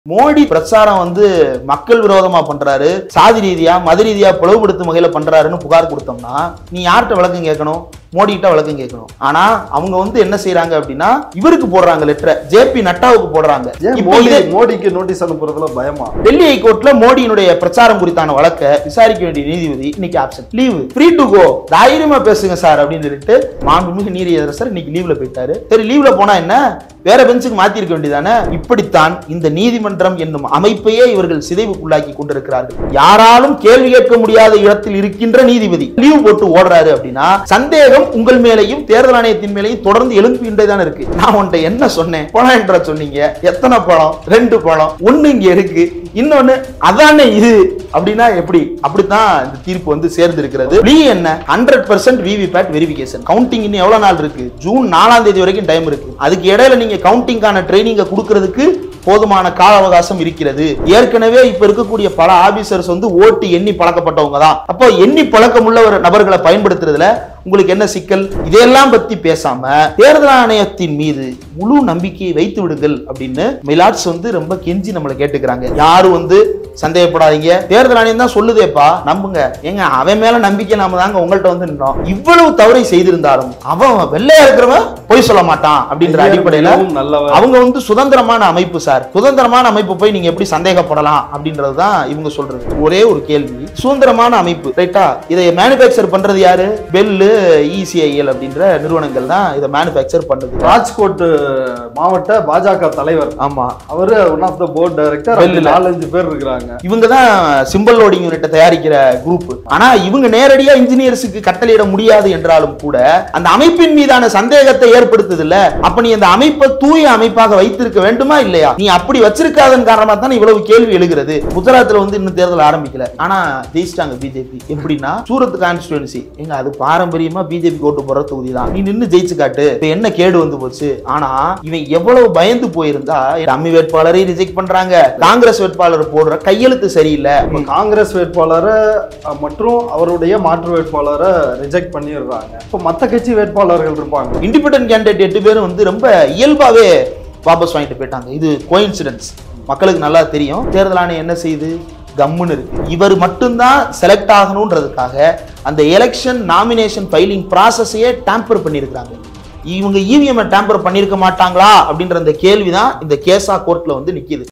மோடி பிரச்சாரம் வந்து மக்கள் விரோதமா பண்றாரு சாதி ரீதியா மத ரீதியா பிளவுபடுத்தும் வகையில பண்றாருன்னு புகார் கொடுத்தோம்னா நீ யார்கிட்ட விளக்கம் கேட்கணும் மோடி கிட்ட விளக்கம் கேட்கணும் ஆனா அவங்க வந்து என்ன செய்யறாங்க அப்படின்னா இவருக்கு போடுறாங்க லெட்டரை ஜேபி நட்டாவுக்கு போடுறாங்க ஏன் இப்ப மோடி இதே- மோடிக்கு நோட்டீஸ் அனுப்புறதுல பயமா டெல்லி ஹைகோர்ட்ல மோடியினுடைய பிரச்சாரம் குறித்தான வழக்கை விசாரிக்க வேண்டிய நீதிபதி இன்னைக்கு absent leave free to go தைரியமா பேசுங்க சார் அப்படின்னு சொல்லிட்டு மாண்புமிகு நீதியரசர் இன்னைக்கு லீவ்ல போயிட்டாரு சரி லீவ்ல போனா என்ன வேற பெஞ்சுக்கு மாத்தி இருக்க வேண்டியதானே இப்படித்தான் இந்த நீதிமன்றம் என்னும் அமைப்பையே இவர்கள் சிதைவுக்குள்ளாக்கி கொண்டிருக்கிறார்கள் யாராலும் கேள்வி கேட்க முடியாத இடத்தில் இருக்கின்ற நீதிபதி லீவ் போட்டு ஓடுறாரு அப்படின்னா சந்தேகம் உங்கள் மேலையும் தேர்தல் ஆணையத்தின் மேலையும் தொடர்ந்து எழுப்பிக்கிட்டே தான் இருக்கு நான் உன்ட்ட என்ன சொன்னேன் பணம் என்ற சொன்னீங்க எத்தனை பழம் ரெண்டு பழம் ஒண்ணு இங்க இருக்கு இன்னொன்னு அதானே இது அப்படின்னா எப்படி அப்படித்தான் இந்த தீர்ப்பு வந்து சேர்ந்து இருக்கிறது லீ என்ன hundred percent VVPAT verification counting இன்னும் எவ்வளவு நாள் இருக்கு ஜூன் நாலாம் தேதி வரைக்கும் டைம் இருக்கு அதுக்கு இடையில நீங்க கவுண்டிங்கான ட்ரைனிங்க கொடுக்கறதுக்கு போதுமான கால அவகாசம் இருக்கிறது ஏற்கனவே இப்ப இருக்கக்கூடிய பல ஆபீசர்ஸ் வந்து ஓட்டு எண்ணி பழக்கப்பட்டவங்க தான் அப்போ எண்ணி பழக்கம் உள்ள ஒரு நபர்களை பயன்படுத்துறதுல உங்களுக்கு என்ன சிக்கல் இதையெல்லாம் பத்தி பேசாம தேர்தல் ஆணையத்தின் மீது முழு நம்பிக்கையை வைத்து விடுங்கள் அப்படின்னு மிலாட்ஸ் வந்து ரொம்ப கெஞ்சி நம்மளை கேட்டுக்கிறாங்க யாரும் வந்து சந்தேகப்படாதீங்க தேர்தல் ஆணையம் தான் சொல்லுதேப்பா நம்புங்க ஏங்க அவன் மேல நம்பிக்கை நாம தாங்க உங்கள்ட்ட வந்து நின்னோம் இவ்வளவு தவறை செய்திருந்தாலும் அவன் வெள்ளையா இருக்கிறவன் பொய் சொல்ல மாட்டான் அப்படின்ற அடிப்படையில மிகவும் நல்லவர் அவங்க வந்து சுதந்திரமான அமைப்பு சார் சுதந்திரமான அமைப்பு போய் நீங்க எப்படி சந்தேகப்படலாம் அப்படின்றது தான் இவங்க சொல்றது ஒரே ஒரு கேள்வி சுதந்திரமான அமைப்பு ரைட்டா இதை மேனுஃபேக்சர் பண்றது யாரு பெல்லு இசிஐஎல் அப்படின்ற நிறுவனங்கள் தான் இதை மேனுஃபேக்சர் பண்ணுது ராஜ்கோட் மாவட்ட பாஜக தலைவர் ஆமா அவரு one of the board director Bell-ல. நாலஞ்சு பேர் இருக்கிறாங்க இவங்க தான் சிம்பிள் லோடிங் யூனிட்டை தயாரிக்கிற குரூப் ஆனா இவங்க நேரடியா இன்ஜினியர்ஸுக்கு கட்டளையிட முடியாது என்றாலும் கூட அந்த அமைப்பின் மீதான சந்தேகத்தை ஏற்படுத்துது இல்ல அப்ப நீ அந்த அமைப்பை தூய அமைப்பாக வைத்திருக்க வேண்டுமா இல்லையா நீ அப்படி வச்சிருக்காதன் காரணமா தான் இவ்வளவு கேள்வி எழுகிறது குஜராத்ல வந்து இன்னும் தேர்தல் ஆரம்பிக்கல ஆனா ஜெயிச்சிட்டாங்க பிஜேபி எப்படின்னா சூரத் கான்ஸ்டிடுவன்சி எங்க அது பாரம்பரியமா பிஜேபி ஓட்டு போற தொகுதி தான் நீ நின்னு ஜெயிச்சு காட்டு இப்ப என்ன கேடு வந்து போச்சு ஆனா இவன் எவ்வளவு பயந்து போயிருந்தா அம்மி வேட்பாளரை ரிஜெக்ட் பண்றாங்க காங்கிரஸ் வேட்பாளர் போடுற கையெழுத்து சரியில்லை இப்ப காங்கிரஸ் வேட்பாளரை அஹ், மற்றும் அவருடைய மாற்று வேட்பாளரை ரிஜெக்ட் பண்ணிடுறாங்க இப்போ மத்த கட்சி வேட்பாளர்கள் இருப்பாங்க இண்டிபெண்டன்ட் கேண்டிடேட் எட்டு பேரும் வந்து ரொம்ப இயல்பாவே வாபஸ் வாங்கிட்டு போயிட்டாங்க இது கோயின்சிடன்ஸ் மக்களுக்கு நல்லா தெரியும் தேர்தல் ஆணையம் என்ன செய்யுது கம்முன்னு இருக்கு இவர் மட்டும்தான் செலக்ட் ஆகணுன்றதுக்காக அந்த எலெக்ஷன் நாமினேஷன் ஃபைலிங் ப்ராசஸையே டேம்பர் பண்ணியிருக்கிறாங்க இவங்க இவிஎம் டேம்பர் பண்ணியிருக்க மாட்டாங்களா அப்படின்ற அந்த கேள்வி தான் இந்த கேஸா கோர்ட்ல வந்து நிக்குது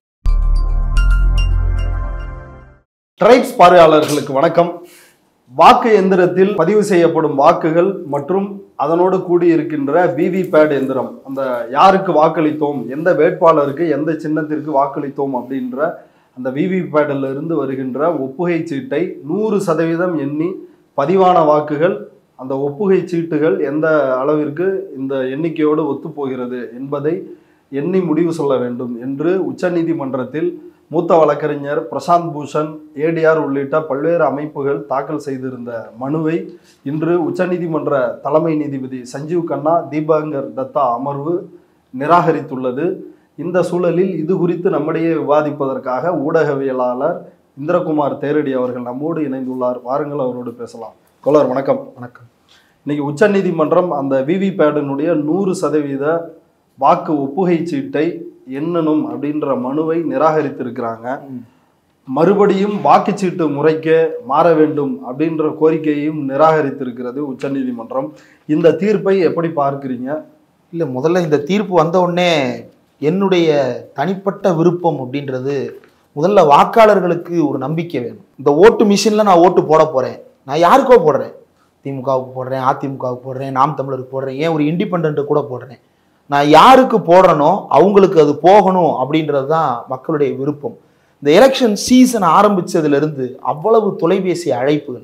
ட்ரைப்ஸ் பார்வையாளர்களுக்கு வணக்கம் வாக்கு எந்திரத்தில் பதிவு செய்யப்படும் வாக்குகள் மற்றும் அதனோடு கூடி இருக்கின்ற விவிபேட் எந்திரம் அந்த யாருக்கு வாக்களித்தோம் எந்த வேட்பாளருக்கு எந்த சின்னத்திற்கு வாக்களித்தோம் அப்படின்ற அந்த விவிபேடில் இருந்து வருகின்ற ஒப்புகை சீட்டை நூறு சதவீதம் எண்ணி பதிவான வாக்குகள் அந்த ஒப்புகை சீட்டுகள் எந்த அளவிற்கு இந்த எண்ணிக்கையோடு ஒத்துப்போகிறது என்பதை எண்ணி முடிவு சொல்ல வேண்டும் என்று உச்சநீதிமன்றத்தில் மூத்த வழக்கறிஞர் பிரசாந்த் பூஷன் ஏடிஆர் உள்ளிட்ட பல்வேறு அமைப்புகள் தாக்கல் செய்திருந்த மனுவை இன்று உச்சநீதிமன்ற தலைமை நீதிபதி சஞ்சீவ் கண்ணா தீபாங்கர் தத்தா அமர்வு நிராகரித்துள்ளது இந்த சூழலில் இது குறித்து நம்மிடையே விவாதிப்பதற்காக ஊடகவியலாளர் இந்திரகுமார் தேரடி அவர்கள் நம்மோடு இணைந்துள்ளார் வாருங்கள் அவரோடு பேசலாம் கோலர் வணக்கம் வணக்கம் இன்னைக்கு உச்சநீதிமன்றம் அந்த விவிபேடினுடைய நூறு சதவீத வாக்கு ஒப்புகை சீட்டை எண்ணணும் அப்படின்ற மனுவை நிராகரித்திருக்கிறாங்க மறுபடியும் வாக்குச்சீட்டு முறைக்கு மாற வேண்டும் அப்படின்ற கோரிக்கையையும் நிராகரித்திருக்கிறது உச்சநீதிமன்றம் இந்த தீர்ப்பை எப்படி பார்க்கிறீங்க இல்லை முதல்ல இந்த தீர்ப்பு வந்த உடனே என்னுடைய தனிப்பட்ட விருப்பம் அப்படின்றது முதல்ல வாக்காளர்களுக்கு ஒரு நம்பிக்கை வேணும் இந்த ஓட்டு மிஷினில் நான் ஓட்டு போட போகிறேன் நான் யாருக்கோ போடுறேன் திமுகவுக்கு போடுறேன் அதிமுகவுக்கு போடுறேன் நாம் தமிழருக்கு போடுறேன் ஏன் ஒரு இண்டிபெண்ட்டு கூட போடுறேன் நான் யாருக்கு போடுறேனோ அவங்களுக்கு அது போகணும் அப்படின்றது தான் மக்களுடைய விருப்பம் இந்த எலெக்ஷன் சீசன் ஆரம்பிச்சதுலேருந்து அவ்வளவு தொலைபேசி அழைப்புகள்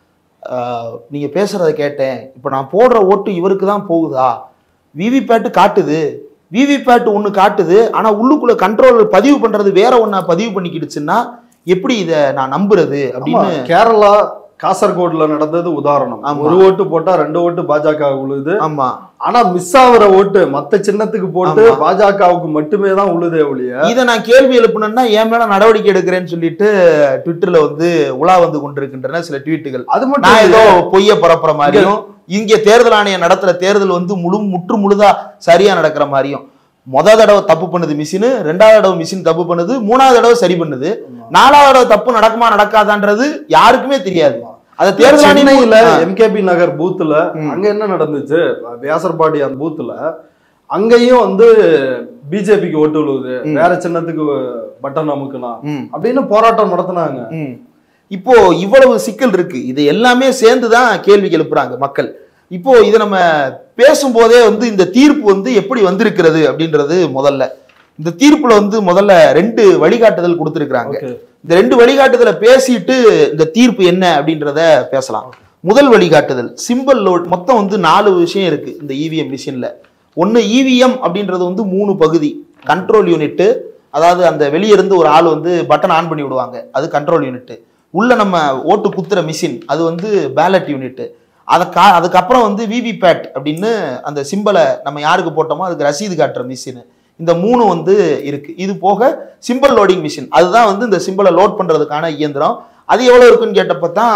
ஆஹ், நீங்க பேசுறத கேட்டேன் இப்போ நான் போடுற ஓட்டு இவருக்கு தான் போகுதா விவிபேட்டு காட்டுது விவிபேட் ஒன்று காட்டுது ஆனா உள்ளுக்குள்ள கண்ட்ரோலர் பதிவு பண்றது வேற ஒண்ணா பதிவு பண்ணிக்கிடுச்சுன்னா எப்படி இதை நான் நம்புறது ஆமா, அப்படின்னு கேரளா காசர்கோட்ல நடந்தது உதாரணம் ஆமா. ஒரு ஓட்டு போட்டா ரெண்டு ஓட்டு பாஜக உழுது ஆமா ஆனா மிஸ் ஆகுற ஓட்டு மத்த சின்னத்துக்கு போட்டு ஆமா. பாஜகவுக்கு மட்டுமே தான் உழுதே ஒழிய இதை நான் கேள்வி எழுப்புனேன்னா என் மேல நடவடிக்கை எடுக்கிறேன்னு சொல்லிட்டு ட்விட்டர்ல வந்து உலா வந்து கொண்டிருக்கின்றன சில ட்வீட்டுகள் அது மட்டும் நான் இல்ல. ஏதோ பொய்ய பரப்புற மாதிரியும் இங்க தேர்தல் ஆணையம் நடத்துற தேர்தல் வந்து முழு முற்று முழுதா சரியா நடக்கிற மாதிரியும் முத தடவை தப்பு பண்ணுது மிஷின் ரெண்டாவது தடவை மிஷின் தப்பு பண்ணுது மூணாவது தடவை சரி பண்ணுது நாலாவது தடவை தப்பு நடக்குமா நடக்காதான்றது யாருக்குமே தெரியாது அதை தேர்தல் சென்னையில ஆணையம் எம்கேபி நகர் பூத்துல அங்க என்ன நடந்துச்சு வியாசர்பாடி அந்த பூத்துல அங்கேயும் வந்து பிஜேபிக்கு ஓட்டு விழுவுது வேற சின்னத்துக்கு பட்டன் அமுக்குனா ம். அப்படின்னு போராட்டம் நடத்துனாங்க ம். இப்போ இவ்வளவு சிக்கல் இருக்கு இது எல்லாமே சேர்ந்து தான் கேள்வி எழுப்புறாங்க மக்கள் இப்போ இதை நம்ம பேசும்போதே வந்து இந்த தீர்ப்பு வந்து எப்படி வந்திருக்கிறது அப்படின்றது முதல்ல இந்த தீர்ப்புல வந்து முதல்ல ரெண்டு வழிகாட்டுதல் கொடுத்திருக்கிறாங்க Okay. இந்த ரெண்டு வழிகாட்டுதலை பேசிட்டு இந்த தீர்ப்பு என்ன அப்படின்றத பேசலாம் முதல் வழிகாட்டுதல் சிம்பிள் லோட் மொத்தம் வந்து நாலு விஷயம் இருக்கு இந்த இவிஎம் மிஷின்ல ஒன்னு இவிஎம் அப்படின்றது வந்து மூணு பகுதி கண்ட்ரோல் யூனிட் அதாவது அந்த வெளிய இருந்து ஒரு ஆள் வந்து பட்டன் ஆன் பண்ணி விடுவாங்க அது கண்ட்ரோல் யூனிட் உள்ள நம்ம ஓட்டு குத்துற மிஷின் அது வந்து பேலட் யூனிட் அதுக்கா அதுக்கப்புறம் வந்து விவிபேட் அப்படின்னு அந்த சிம்பலை நம்ம யாருக்கு போட்டோமோ அதுக்கு ரசீது காட்டுற மிஷின் இந்த மூணு வந்து இருக்கு இது போக சிம்பிள் லோடிங் மிஷின் அதுதான் வந்து இந்த சிம்பிளை லோட் பண்றதுக்கான இயந்திரம் அது எவ்வளவு இருக்குன்னு கேட்டப்ப தான்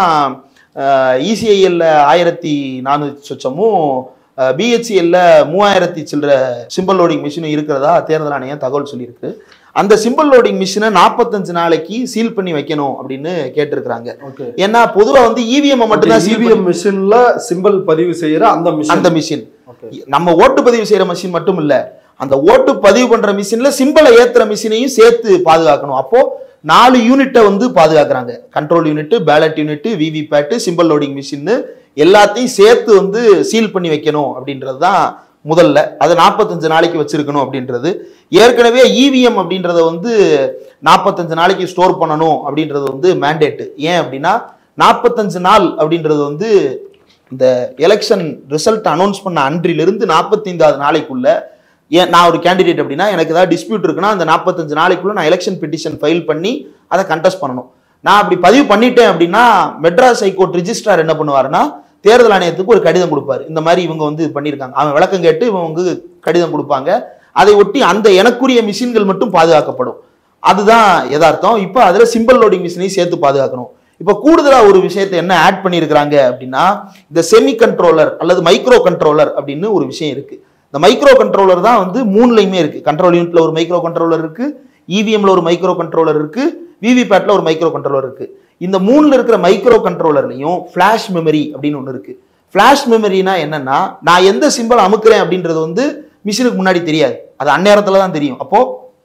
இசிஐஎல்ல ஆயிரத்தி நானூற்றி சொச்சமும் பிஹெச்எல்ல மூவாயிரத்தி சில்லற சிம்பிள் லோடிங் மிஷினும் இருக்கிறதா தேர்தல் ஆணையம் தகவல் சொல்லியிருக்கு அந்த சிம்பிள் லோடிங் மிஷினை நாற்பத்தஞ்சு நாளைக்கு சீல் பண்ணி வைக்கணும் அப்படின்னு கேட்டிருக்கிறாங்க ஓகே ஏன்னா பொதுவா வந்து இவிஎம் மட்டும்தான் seal பண்ணி- இவிஎம் மிஷின்ல சிம்பிள் பதிவு செய்யற அந்த மிஷின் அந்த மிஷின் Okay. நம்ம ஓட்டு பதிவு செய்யற மிஷின் மட்டும் இல்ல அந்த ஓட்டு பதிவு பண்ற மிஷின்ல சிம்பிளை ஏத்துற மிஷினையும் சேர்த்து பாதுகாக்கணும் அப்போ நாலு யூனிட்டை வந்து பாதுகாக்கிறாங்க control unit ballot unit VVPAT symbol loading machine எல்லாத்தையும் சேர்த்து வந்து சீல் பண்ணி வைக்கணும் அப்படின்றது தான் முதல்ல அதை நாற்பத்தஞ்சு நாளைக்கு வச்சிருக்கணும் அப்படின்றது ஏற்கனவே இவிஎம் அப்படின்றத வந்து நாற்பத்தஞ்சு நாளைக்கு ஸ்டோர் பண்ணணும் அப்படின்றது வந்து மேண்டேட்டு ஏன் அப்படின்னா நாற்பத்தஞ்சு நாள் அப்படின்றது வந்து இந்த எலெக்ஷன் ரிசல்ட் அனௌன்ஸ் பண்ண அன்றிலிருந்து நாற்பத்தைந்தாவது நாளைக்குள்ள ஏன் நான் ஒரு கேண்டிடேட் அப்படின்னா எனக்கு ஏதாவது டிஸ்பியூட் இருக்குன்னா அந்த நாற்பத்தஞ்சு நாளைக்குள்ள நான் எலெக்ஷன் பெட்டிஷன் ஃபைல் பண்ணி அதை கண்டெஸ்ட் பண்ணணும் நான் அப்படி பதிவு பண்ணிட்டேன் அப்படின்னா மெட்ராஸ் ஹைகோர்ட் ரிஜிஸ்ட்ரார் என்ன பண்ணுவாருன்னா தேர்தல் ஆணையத்துக்கு ஒரு கடிதம் கொடுப்பாரு இந்த மாதிரி இவங்க வந்து இது பண்ணியிருக்காங்க அவன் விளக்கம் கேட்டு இவங்க வந்து கடிதம் கொடுப்பாங்க அதை ஒட்டி அந்த எனக்குரிய மிஷின்கள் மட்டும் பாதுகாக்கப்படும் அதுதான் யதார்த்தம் இப்போ அதில் சிம்பிள் லோடிங் மிஷினையும் சேர்த்து பாதுகாக்கணும் இப்போ கூடுதலா ஒரு விஷயத்தை என்ன ஆட் பண்ணியிருக்கிறாங்க அப்படின்னா இந்த செமி கண்ட்ரோலர் அல்லது மைக்ரோ கண்ட்ரோலர் அப்படின்னு ஒரு விஷயம் இருக்கு இந்த மைக்ரோ கண்ட்ரோலர் தான் வந்து மூணுலையுமே இருக்கு கண்ட்ரோல் யூனிட்ல ஒரு மைக்ரோ கண்ட்ரோலர் இருக்கு இவிஎம்ல ஒரு மைக்ரோ கண்ட்ரோலர் இருக்கு விவிபேட்ல ஒரு மைக்ரோ கண்ட்ரோலர் இருக்கு இந்த மூணுல இருக்கிற மைக்ரோ கண்ட்ரோலர்லையும் ஃபிளாஷ் மெமரி அப்படின்னு ஒன்று இருக்கு ஃபிளாஷ் மெமரினா என்னன்னா நான் எந்த சிம்பிள் அமுக்குறேன் அப்படின்றது வந்து மிஷினுக்கு முன்னாடி தெரியாது அது அந்நேரத்துல தான் தெரியும் அப்போ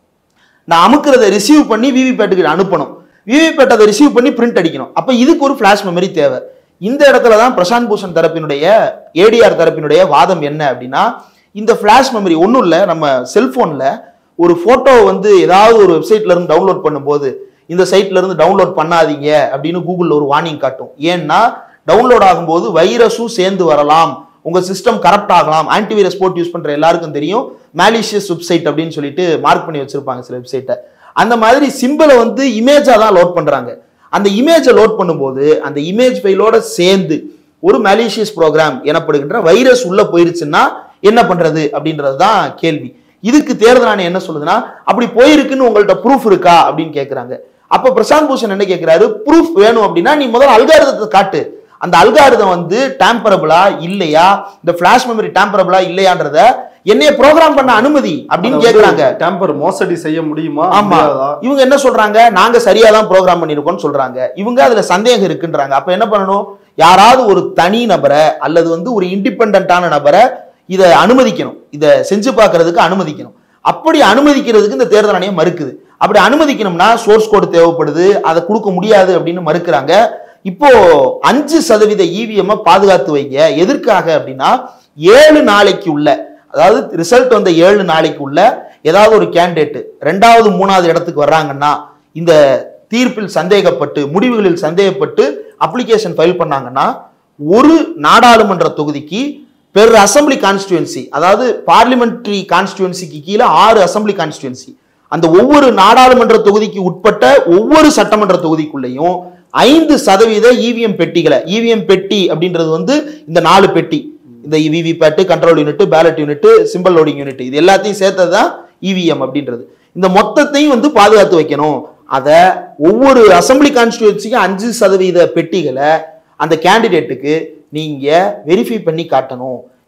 நான் அமுக்கிறத ரிசீவ் பண்ணி விவிபேட்டுக்கு அனுப்பணும் விவிபேட் அதை ரிசீவ் பண்ணி பிரிண்ட் அடிக்கணும் அப்போ இதுக்கு ஒரு ஃபிளாஷ் மெமரி தேவை இந்த இடத்துல தான் பிரசாந்த் பூஷன் தரப்பினுடைய ஏடிஆர் தரப்பினுடைய வாதம் என்ன அப்படின்னா இந்த ஃபிளாஷ் மெமரி ஒன்றும் இல்லை நம்ம செல்போனில் ஒரு ஃபோட்டோ வந்து ஏதாவது ஒரு வெப்சைட்ல இருந்து டவுன்லோட் பண்ணும்போது இந்த சைட்ல இருந்து டவுன்லோட் பண்ணாதீங்க அப்படின்னு கூகுளில் ஒரு வார்னிங் காட்டும் ஏன்னா டவுன்லோட் ஆகும்போது வைரஸும் சேர்ந்து வரலாம் உங்க சிஸ்டம் கரப்ட் ஆகலாம் ஆன்டிவைரஸ் போட்டு யூஸ் பண்ற எல்லாருக்கும் தெரியும் மேலிஷியஸ் வெப்சைட் அப்படின்னு சொல்லிட்டு மார்க் பண்ணி வச்சிருப்பாங்க சில வெப்சைட்டை அந்த மாதிரி சிம்பிளை வந்து இமேஜா தான் லோட் பண்றாங்க அந்த இமேஜை லோட் பண்ணும்போது அந்த இமேஜ் ஃபைலோட சேர்ந்து ஒரு மேலிஷியஸ் ப்ரோக்ராம் எனப்படுகின்ற வைரஸ் உள்ள போயிருச்சுன்னா என்ன பண்றது அப்படின்றது தான் கேள்வி இதுக்கு தேர்தல் ஆணையம் என்ன சொல்லுதுன்னா அப்படி போயிருக்குன்னு உங்கள்ட்ட ப்ரூஃப் இருக்கா அப்படின்னு கேட்குறாங்க அப்ப பிரசாந்த் பூஷன் என்ன கேட்கிறாரு ப்ரூஃப் வேணும் அப்படின்னா நீ முதல்ல அல்காரதத்தை காட்டு அந்த அல்காரிதம் வந்து டேம்பரபிளா இல்லையா இந்த ஃபிளாஷ் மெமரி டேம்பரபிளா இல்லையான்றத என்னைய ப்ரோக்ராம் பண்ண அனுமதி அப்படின்னு கேக்குறாங்க டேம்பர் மோசடி செய்ய முடியுமா ஆமா முடியாதா? இவங்க என்ன சொல்றாங்க நாங்க சரியா தான் ப்ரோக்ராம் பண்ணிருக்கோம்னு சொல்றாங்க இவங்க அதுல சந்தேகம் இருக்குன்றாங்க அப்ப என்ன பண்ணணும் யாராவது ஒரு தனி நபரை அல்லது வந்து ஒரு இண்டிபெண்டான நபரை இதை அனுமதிக்கணும் இதை செஞ்சு பார்க்கிறதுக்கு அனுமதிக்கணும் அப்படி அனுமதிக்கிறதுக்கு இந்த தேர்தல் ஆணையம் மறுக்குது அப்படி அனுமதிக்கணும்னா சோர்ஸ் கோடு தேவைப்படுது அதை கொடுக்க முடியாது அப்படின்னு மறுக்கிறாங்க இப்போ அஞ்சு சதவீத இவிஎம் பாதுகாத்து வைங்க எதற்காக அப்படின்னா ஏழு நாளைக்கு உள்ள அதாவது ரிசல்ட் வந்த ஏழு நாளைக்கு உள்ள ஏதாவது ஒரு கேண்டிடேட் ரெண்டாவது மூணாவது இடத்துக்கு வர்றாங்கன்னா இந்த தீர்ப்பில் சந்தேகப்பட்டு முடிவுகளில் சந்தேகப்பட்டு அப்ளிகேஷன் ஃபைல் பண்ணாங்கன்னா ஒரு நாடாளுமன்ற தொகுதிக்கு பெர் அசம்பிளி கான்ஸ்டியூன்சி அதாவது பார்லிமெண்ட்ரி கான்ஸ்டியூன்சிக்கு கீழே ஆறு அசம்பிளி கான்ஸ்டியூன்சி அந்த ஒவ்வொரு நாடாளுமன்ற தொகுதிக்கு உட்பட்ட ஒவ்வொரு சட்டமன்ற தொகுதிக்குள்ளேயும் ஐந்து சதவீத இவிஎம் பெட்டிகளை இவிஎம் பெட்டி அப்படின்றது வந்து இந்த நாலு பெட்டி இந்த VVPAT control unit ballot unit symbol loading unit இது எல்லாத்தையும் சேர்த்தது தான் இவிஎம் அப்படின்றது இந்த மொத்தத்தையும் வந்து பாதுகாத்து வைக்கணும் அதை ஒவ்வொரு அசம்பிளி கான்ஸ்டியூன்சிக்கும் அஞ்சு சதவீத பெட்டிகளை அந்த கேண்டிடேட்டுக்கு நீங்க வெரிஃபை பண்ணி காட்டணும்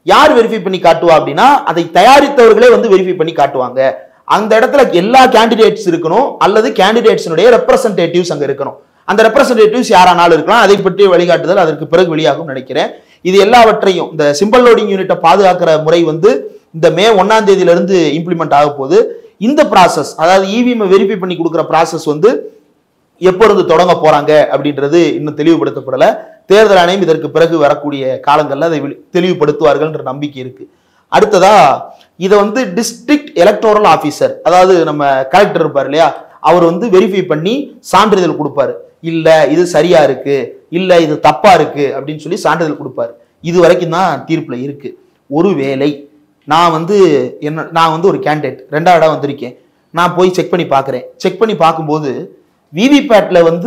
யார் வெரிஃபை பண்ணி காட்டுவா அப்படின்னா அதை தயாரித்தவர்களே வந்து வெரிஃபை பண்ணி காட்டுவாங்க அந்த இடத்துல எல்லா கேண்டிடேட்ஸ் இருக்கணும் அல்லது கேண்டிடேட்ஸினுடைய ரெப்ரசன்டேட்டிவ்ஸ் அங்க இருக்கணும் அந்த ரெப்ரசன்டேட்டிவ்ஸ் யாரானாலும் இருக்கலாம் அதை பற்றிய வழிகாட்டுதல் அதற்கு பிறகு வெளியாகும் நினைக்கிறேன் இது எல்லாவற்றையும் இந்த சிம்பிள் லோடிங் யூனிட்டை பாதுகாக்கிற முறை வந்து இந்த மே ஒன்னாம் தேதியில இருந்து இம்ப்ளிமெண்ட் ஆக போகுது இந்த ப்ராசஸ் அதாவது இவிஎம் வெரிஃபை பண்ணி கொடுக்குற ப்ராசஸ் வந்து எப்போ இருந்து தொடங்க போறாங்க அப்படின்றது இன்னும் தெளிவுபடுத்தப்படல தேர்தல் ஆணையம் இதற்கு பிறகு வரக்கூடிய காலங்கள்ல அதை வெளி- தெளிவுபடுத்துவார்கள்ன்ற நம்பிக்கை இருக்கு அடுத்ததா இதை வந்து டிஸ்ட்ரிக்ட் எலக்டோரல் ஆபீசர் அதாவது நம்ம கலெக்டர் இருப்பார் இல்லையா அவர் வந்து வெரிஃபை பண்ணி சான்றிதழ் கொடுப்பாரு இல்ல இது சரியா இருக்கு இல்ல இது தப்பா இருக்கு அப்படின்னு சொல்லி சான்றிதழ் கொடுப்பாரு இது வரைக்கும் தான் தீர்ப்புல இருக்கு ஒருவேளை நான் வந்து என்ன நான் வந்து ஒரு கேண்டிடேட் ரெண்டாவது இடம் வந்திருக்கேன் நான் போய் செக் பண்ணி பார்க்குறேன் செக் பண்ணி பார்க்கும்போது விவிபேட்ல வந்து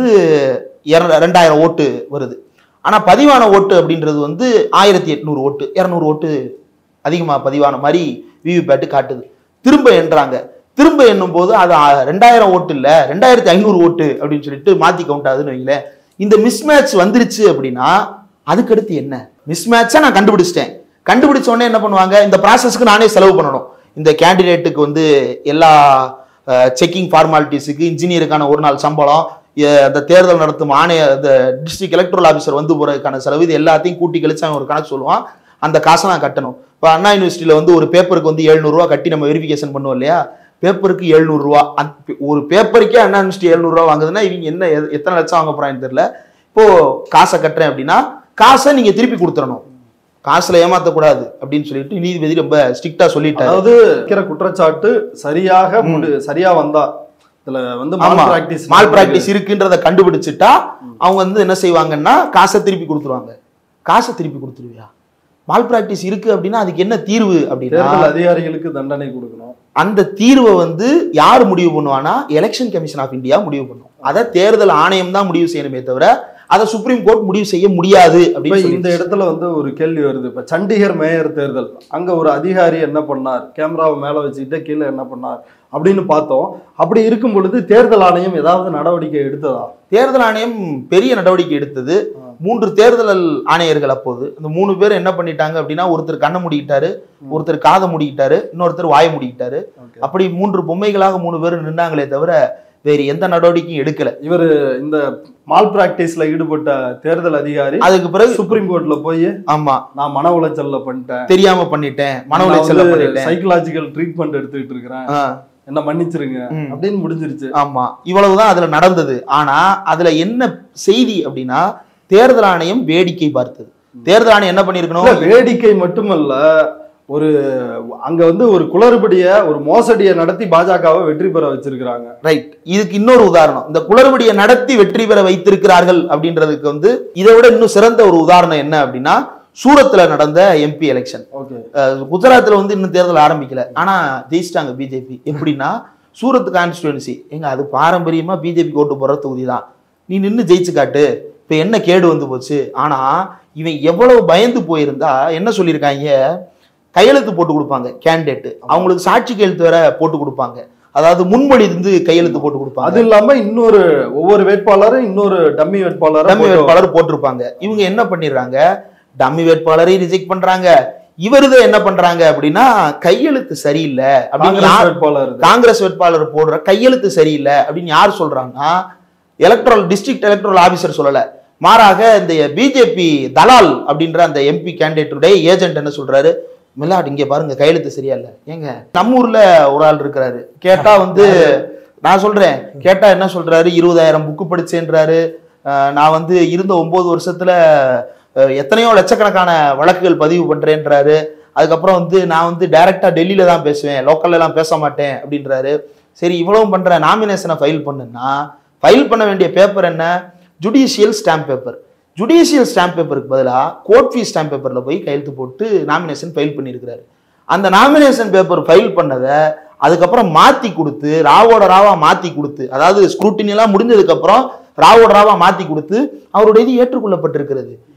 இர- ரெண்டாயிரம் ஓட்டு வருது ஆனா பதிவான ஓட்டு அப்படின்றது வந்து ஆயிரத்தி எட்நூறு ஓட்டு இரநூறு ஓட்டு அதிகமாக பதிவான மாதிரி விவிபேட்டு காட்டுது திரும்ப எண்ணுறாங்க திரும்ப எண்ணும் போது அது ஆ- ரெண்டாயிரம் ஓட்டு இல்ல ரெண்டாயிரத்தி ஐநூறு ஓட்டு அப்படின்னு சொல்லிட்டு மாத்தி கவுண்ட் ஆகுதுன்னு வைங்களேன் இந்த மிஸ்மேட்ச் வந்துருச்சு அப்படின்னா அதுக்கடுத்து என்ன மிஸ்மேட்சை நான் கண்டுபிடிச்சிட்டேன் கண்டுபிடிச்ச உடனே என்ன பண்ணுவாங்க இந்த ப்ராசஸ்க்கு நானே செலவு பண்ணணும் இந்த கேண்டிடேட்டுக்கு வந்து எல்லா செக்கிங் ஃபார்மாலிட்டிஸுக்கு இன்ஜினியருக்கான ஒரு நாள் சம்பளம் எ- அந்த தேர்தல் நடத்தும் ஆணைய இந்த டிஸ்ட்ரிக்ட் எலக்ட்ரல் ஆஃபீஸர் வந்து போறதுக்கான செலவு இது எல்லாத்தையும் கூட்டி கழிச்சு அவன் ஒரு கணக்கு சொல்லுவான் அந்த காசை நான் கட்டணும் இப்போ அண்ணா யூனிவர்சிட்டியில் வந்து ஒரு பேப்பருக்கு வந்து 700 ரூபா கட்டி நம்ம வெரிஃபிகேஷன் பண்ணுவோம் இல்லையா பேப்பருக்கு எழுநூறுவா ஒரு பேப்பருக்கே அண்ணா யூனிவர்சிட்டி எழுநூறுவா வாங்குதுன்னா இவங்க என்ன எ- எத்தனை லட்சம் வாங்க போறாங்கன்னு தெரியல இப்போ காசை கட்டுறேன் அப்படின்னா காசை நீங்க திருப்பி கொடுத்துடணும் காசுல ஏமாத்தக்கூடாது அப்படின்னு சொல்லிட்டு நீதிபதி ரொம்ப ஸ்ட்ரிக்டா சொல்லிட்டாரு அதாவது வைக்கிற குற்றச்சாட்டு சரியாக முடி சரியா வந்தா இதுல வந்து ஆமா மால் பிராக்டிஸ் மால் பிராக்டிஸ் இருக்குன்றத கண்டுபிடிச்சிட்டா அவங்க வந்து என்ன செய்வாங்கன்னா காசை திருப்பி கொடுத்துருவாங்க காசை திருப்பி கொடுத்துருவியா மால் பிராக்டிஸ் இருக்கு அப்படின்னா அதுக்கு என்ன தீர்வு அப்படின்னா தேர்தல் அதிகாரிகளுக்கு தண்டனை கொடுக்கணும் அந்த தீர்வை வந்து யார் முடிவு பண்ணுவானா எலெக்ஷன் கமிஷன் ஆஃப் இந்தியா முடிவு பண்ணும் அதை தேர்தல் ஆணையம் தான் முடிவு செய்யணுமே தவிர அதை சுப்ரீம் கோர்ட் முடிவு செய்ய முடியாது இப்ப அப்படின்னு இந்த சொல்லி இடத்துல வந்து ஒரு கேள்வி வருது இப்ப சண்டிகர் மேயர் தேர்தல் அங்க ஒரு அதிகாரி என்ன பண்ணார் கேமராவை மேல வச்சுக்கிட்டு கீழே என்ன பண்ணார் அப்படின்னு பார்த்தோம் அப்படி இருக்கும் பொழுது தேர்தல் ஆணையம் ஏதாவது நடவடிக்கை எடுத்ததா தேர்தல் ஆணையம் பெரிய நடவடிக்கை எடுத்தது மூன்று தேர்தல் ஆணையர்கள் அப்போது இந்த மூணு பேர் என்ன பண்ணிட்டாங்க அப்படின்னா ஒருத்தர் கண்ணை மூடிக்கிட்டாரு ஒருத்தர் காதை மூடிக்கிட்டாரு இன்னொருத்தர் வாயை மூடிக்கிட்டாரு Okay. அப்படி மூன்று பொம்மைகளாக மூணு பேர் நின்னாங்களே தவிர வேறு எந்த நடவடிக்கையும் எடுக்கல இவர் இந்த மால் பிராக்டிஸ்ல ஈடுபட்ட தேர்தல் அதிகாரி அதுக்கு பிறகு சுப்ரீம் கோர்ட்ல போய் ஆமா நான் மன உளைச்சல்ல பண்ணிட்டேன் தெரியாம பண்ணிட்டேன் மன உளைச்சல்ல பண்ணிட்டேன் சைக்கலாஜிக்கல் ட்ரீட்மெண்ட் எடுத்துக்கிட்டு இருக்கிறேன் ஆ, என்ன மன்னிச்சிருங்க ம். அப்படின்னு முடிஞ்சிருச்சு ஆமா இவ்வளவுதான் அதுல நடந்தது ஆனா அதுல என்ன செய்தி அப்படின்னா தேர்தல் ஆணையம் வேடிக்கை பார்த்தது தேர்தல் ஆணையம் என்ன இல்ல, பண்ணிருக்கணும் வேடிக்கை மட்டுமல்ல ஒரு அங்க வந்து ஒரு குளறுபடிய ஒரு மோசடியை நடத்தி பாஜகவை வெற்றி பெற வச்சிருக்கிறாங்க ரைட் இதுக்கு இன்னொரு உதாரணம் இந்த குளறுபடியை நடத்தி வெற்றி பெற வைத்திருக்கிறார்கள் அப்படின்றதுக்கு வந்து இதை விட இன்னும் சிறந்த ஒரு உதாரணம் என்ன அப்படின்னா சூரத்ல நடந்த எம்பி எலெக்ஷன் ஓகே குஜராத்ல வந்து இன்னும் தேர்தல் ஆரம்பிக்கல ஆனா ஜெயிச்சிட்டாங்க பிஜேபி எப்படின்னா சூரத் கான்ஸ்டிடுவன்சி எங்க அது பாரம்பரியமா பிஜேபி ஓட்டு போற தொகுதி தான் நீ நின்னு ஜெயிச்சு காட்டு இப்ப என்ன கேடு வந்து போச்சு ஆனா இவன் எவ்வளவு பயந்து போயிருந்தா என்ன சொல்லியிருக்காங்க கையெழுத்து போட்டு கொடுப்பாங்க கேண்டிடேட் அவங்களுக்கு சாட்சி கையெழுத்து வேற போட்டு கொடுப்பாங்க அதாவது முன்மொழி இருந்து கையெழுத்து போட்டு கொடுப்பாங்க அது இல்லாம இன்னொரு ஒவ்வொரு வேட்பாளரும் இன்னொரு டம்மி வேட்பாளரும் டம்மி போட்டு- வேட்பாளர் போட்டிருப்பாங்க இவங்க என்ன பண்ணிடுறாங்க டம்மி வேட்பாளரை ரிஜெக்ட் பண்றாங்க இவருது என்ன பண்றாங்க அப்படின்னா கையெழுத்து சரியில்லை அப்படின்னு காங்கிரஸ் யார் வேட்பாளர் இது. காங்கிரஸ் வேட்பாளர் போடுற கையெழுத்து சரியில்லை அப்படின்னு யார் சொல்றாங்கன்னா எலக்ட்ரல் டிஸ்ட்ரிக்ட் எலக்ட்ரல் ஆபீசர் சொல்லல மாறாக இந்த பிஜேபி தலால் அப்படின்ற அந்த எம்பி கேண்டிடேட்டுடைய ஏஜென்ட் என்ன சொல்றாரு மில்லாட் இங்க பாருங்க கையெழுத்து சரியா இல்ல ஏங்க நம்ம ஊர்ல ஒரு ஆள் இருக்கிறாரு கேட்டா வந்து நான் சொல்றேன் கேட்டா என்ன சொல்றாரு இருபதாயிரம் புக்கு படிச்சேன்றாரு அஹ் நான் வந்து இருந்த ஒன்பது வருஷத்துல அஹ் எத்தனையோ லட்சக்கணக்கான வழக்குகள் பதிவு பண்றேன்றாரு அதுக்கப்புறம் வந்து நான் வந்து டைரக்டா டெல்லியில தான் பேசுவேன் லோக்கல்ல எல்லாம் பேச மாட்டேன் அப்படின்றாரு சரி இவ்வளவும் பண்ற நாமினேஷனை ஃபைல் பண்ணுன்னா ஃபைல் பண்ண வேண்டிய பேப்பர் என்ன judicial stamp paper judicial stamp பேப்பருக்கு பதிலாக கோர்ட் ஃபீஸ் ஸ்டாம்ப் பேப்பரில் போய் கையெழுத்து போட்டு நாமினேஷன் ஃபைல் பண்ணியிருக்கிறாரு அந்த நாமினேஷன் பேப்பர் ஃபைல் பண்ணதை அதுக்கப்புறம் மாற்றி கொடுத்து ராவோட ராவா மாற்றி கொடுத்து அதாவது ஸ்க்ரூட்டினி எல்லாம் முடிஞ்சதுக்கப்புறம் ராவோட ராவா மாற்றி கொடுத்து அவருடைய இது ஏற்றுக்கொள்ளப்பட்டிருக்கிறது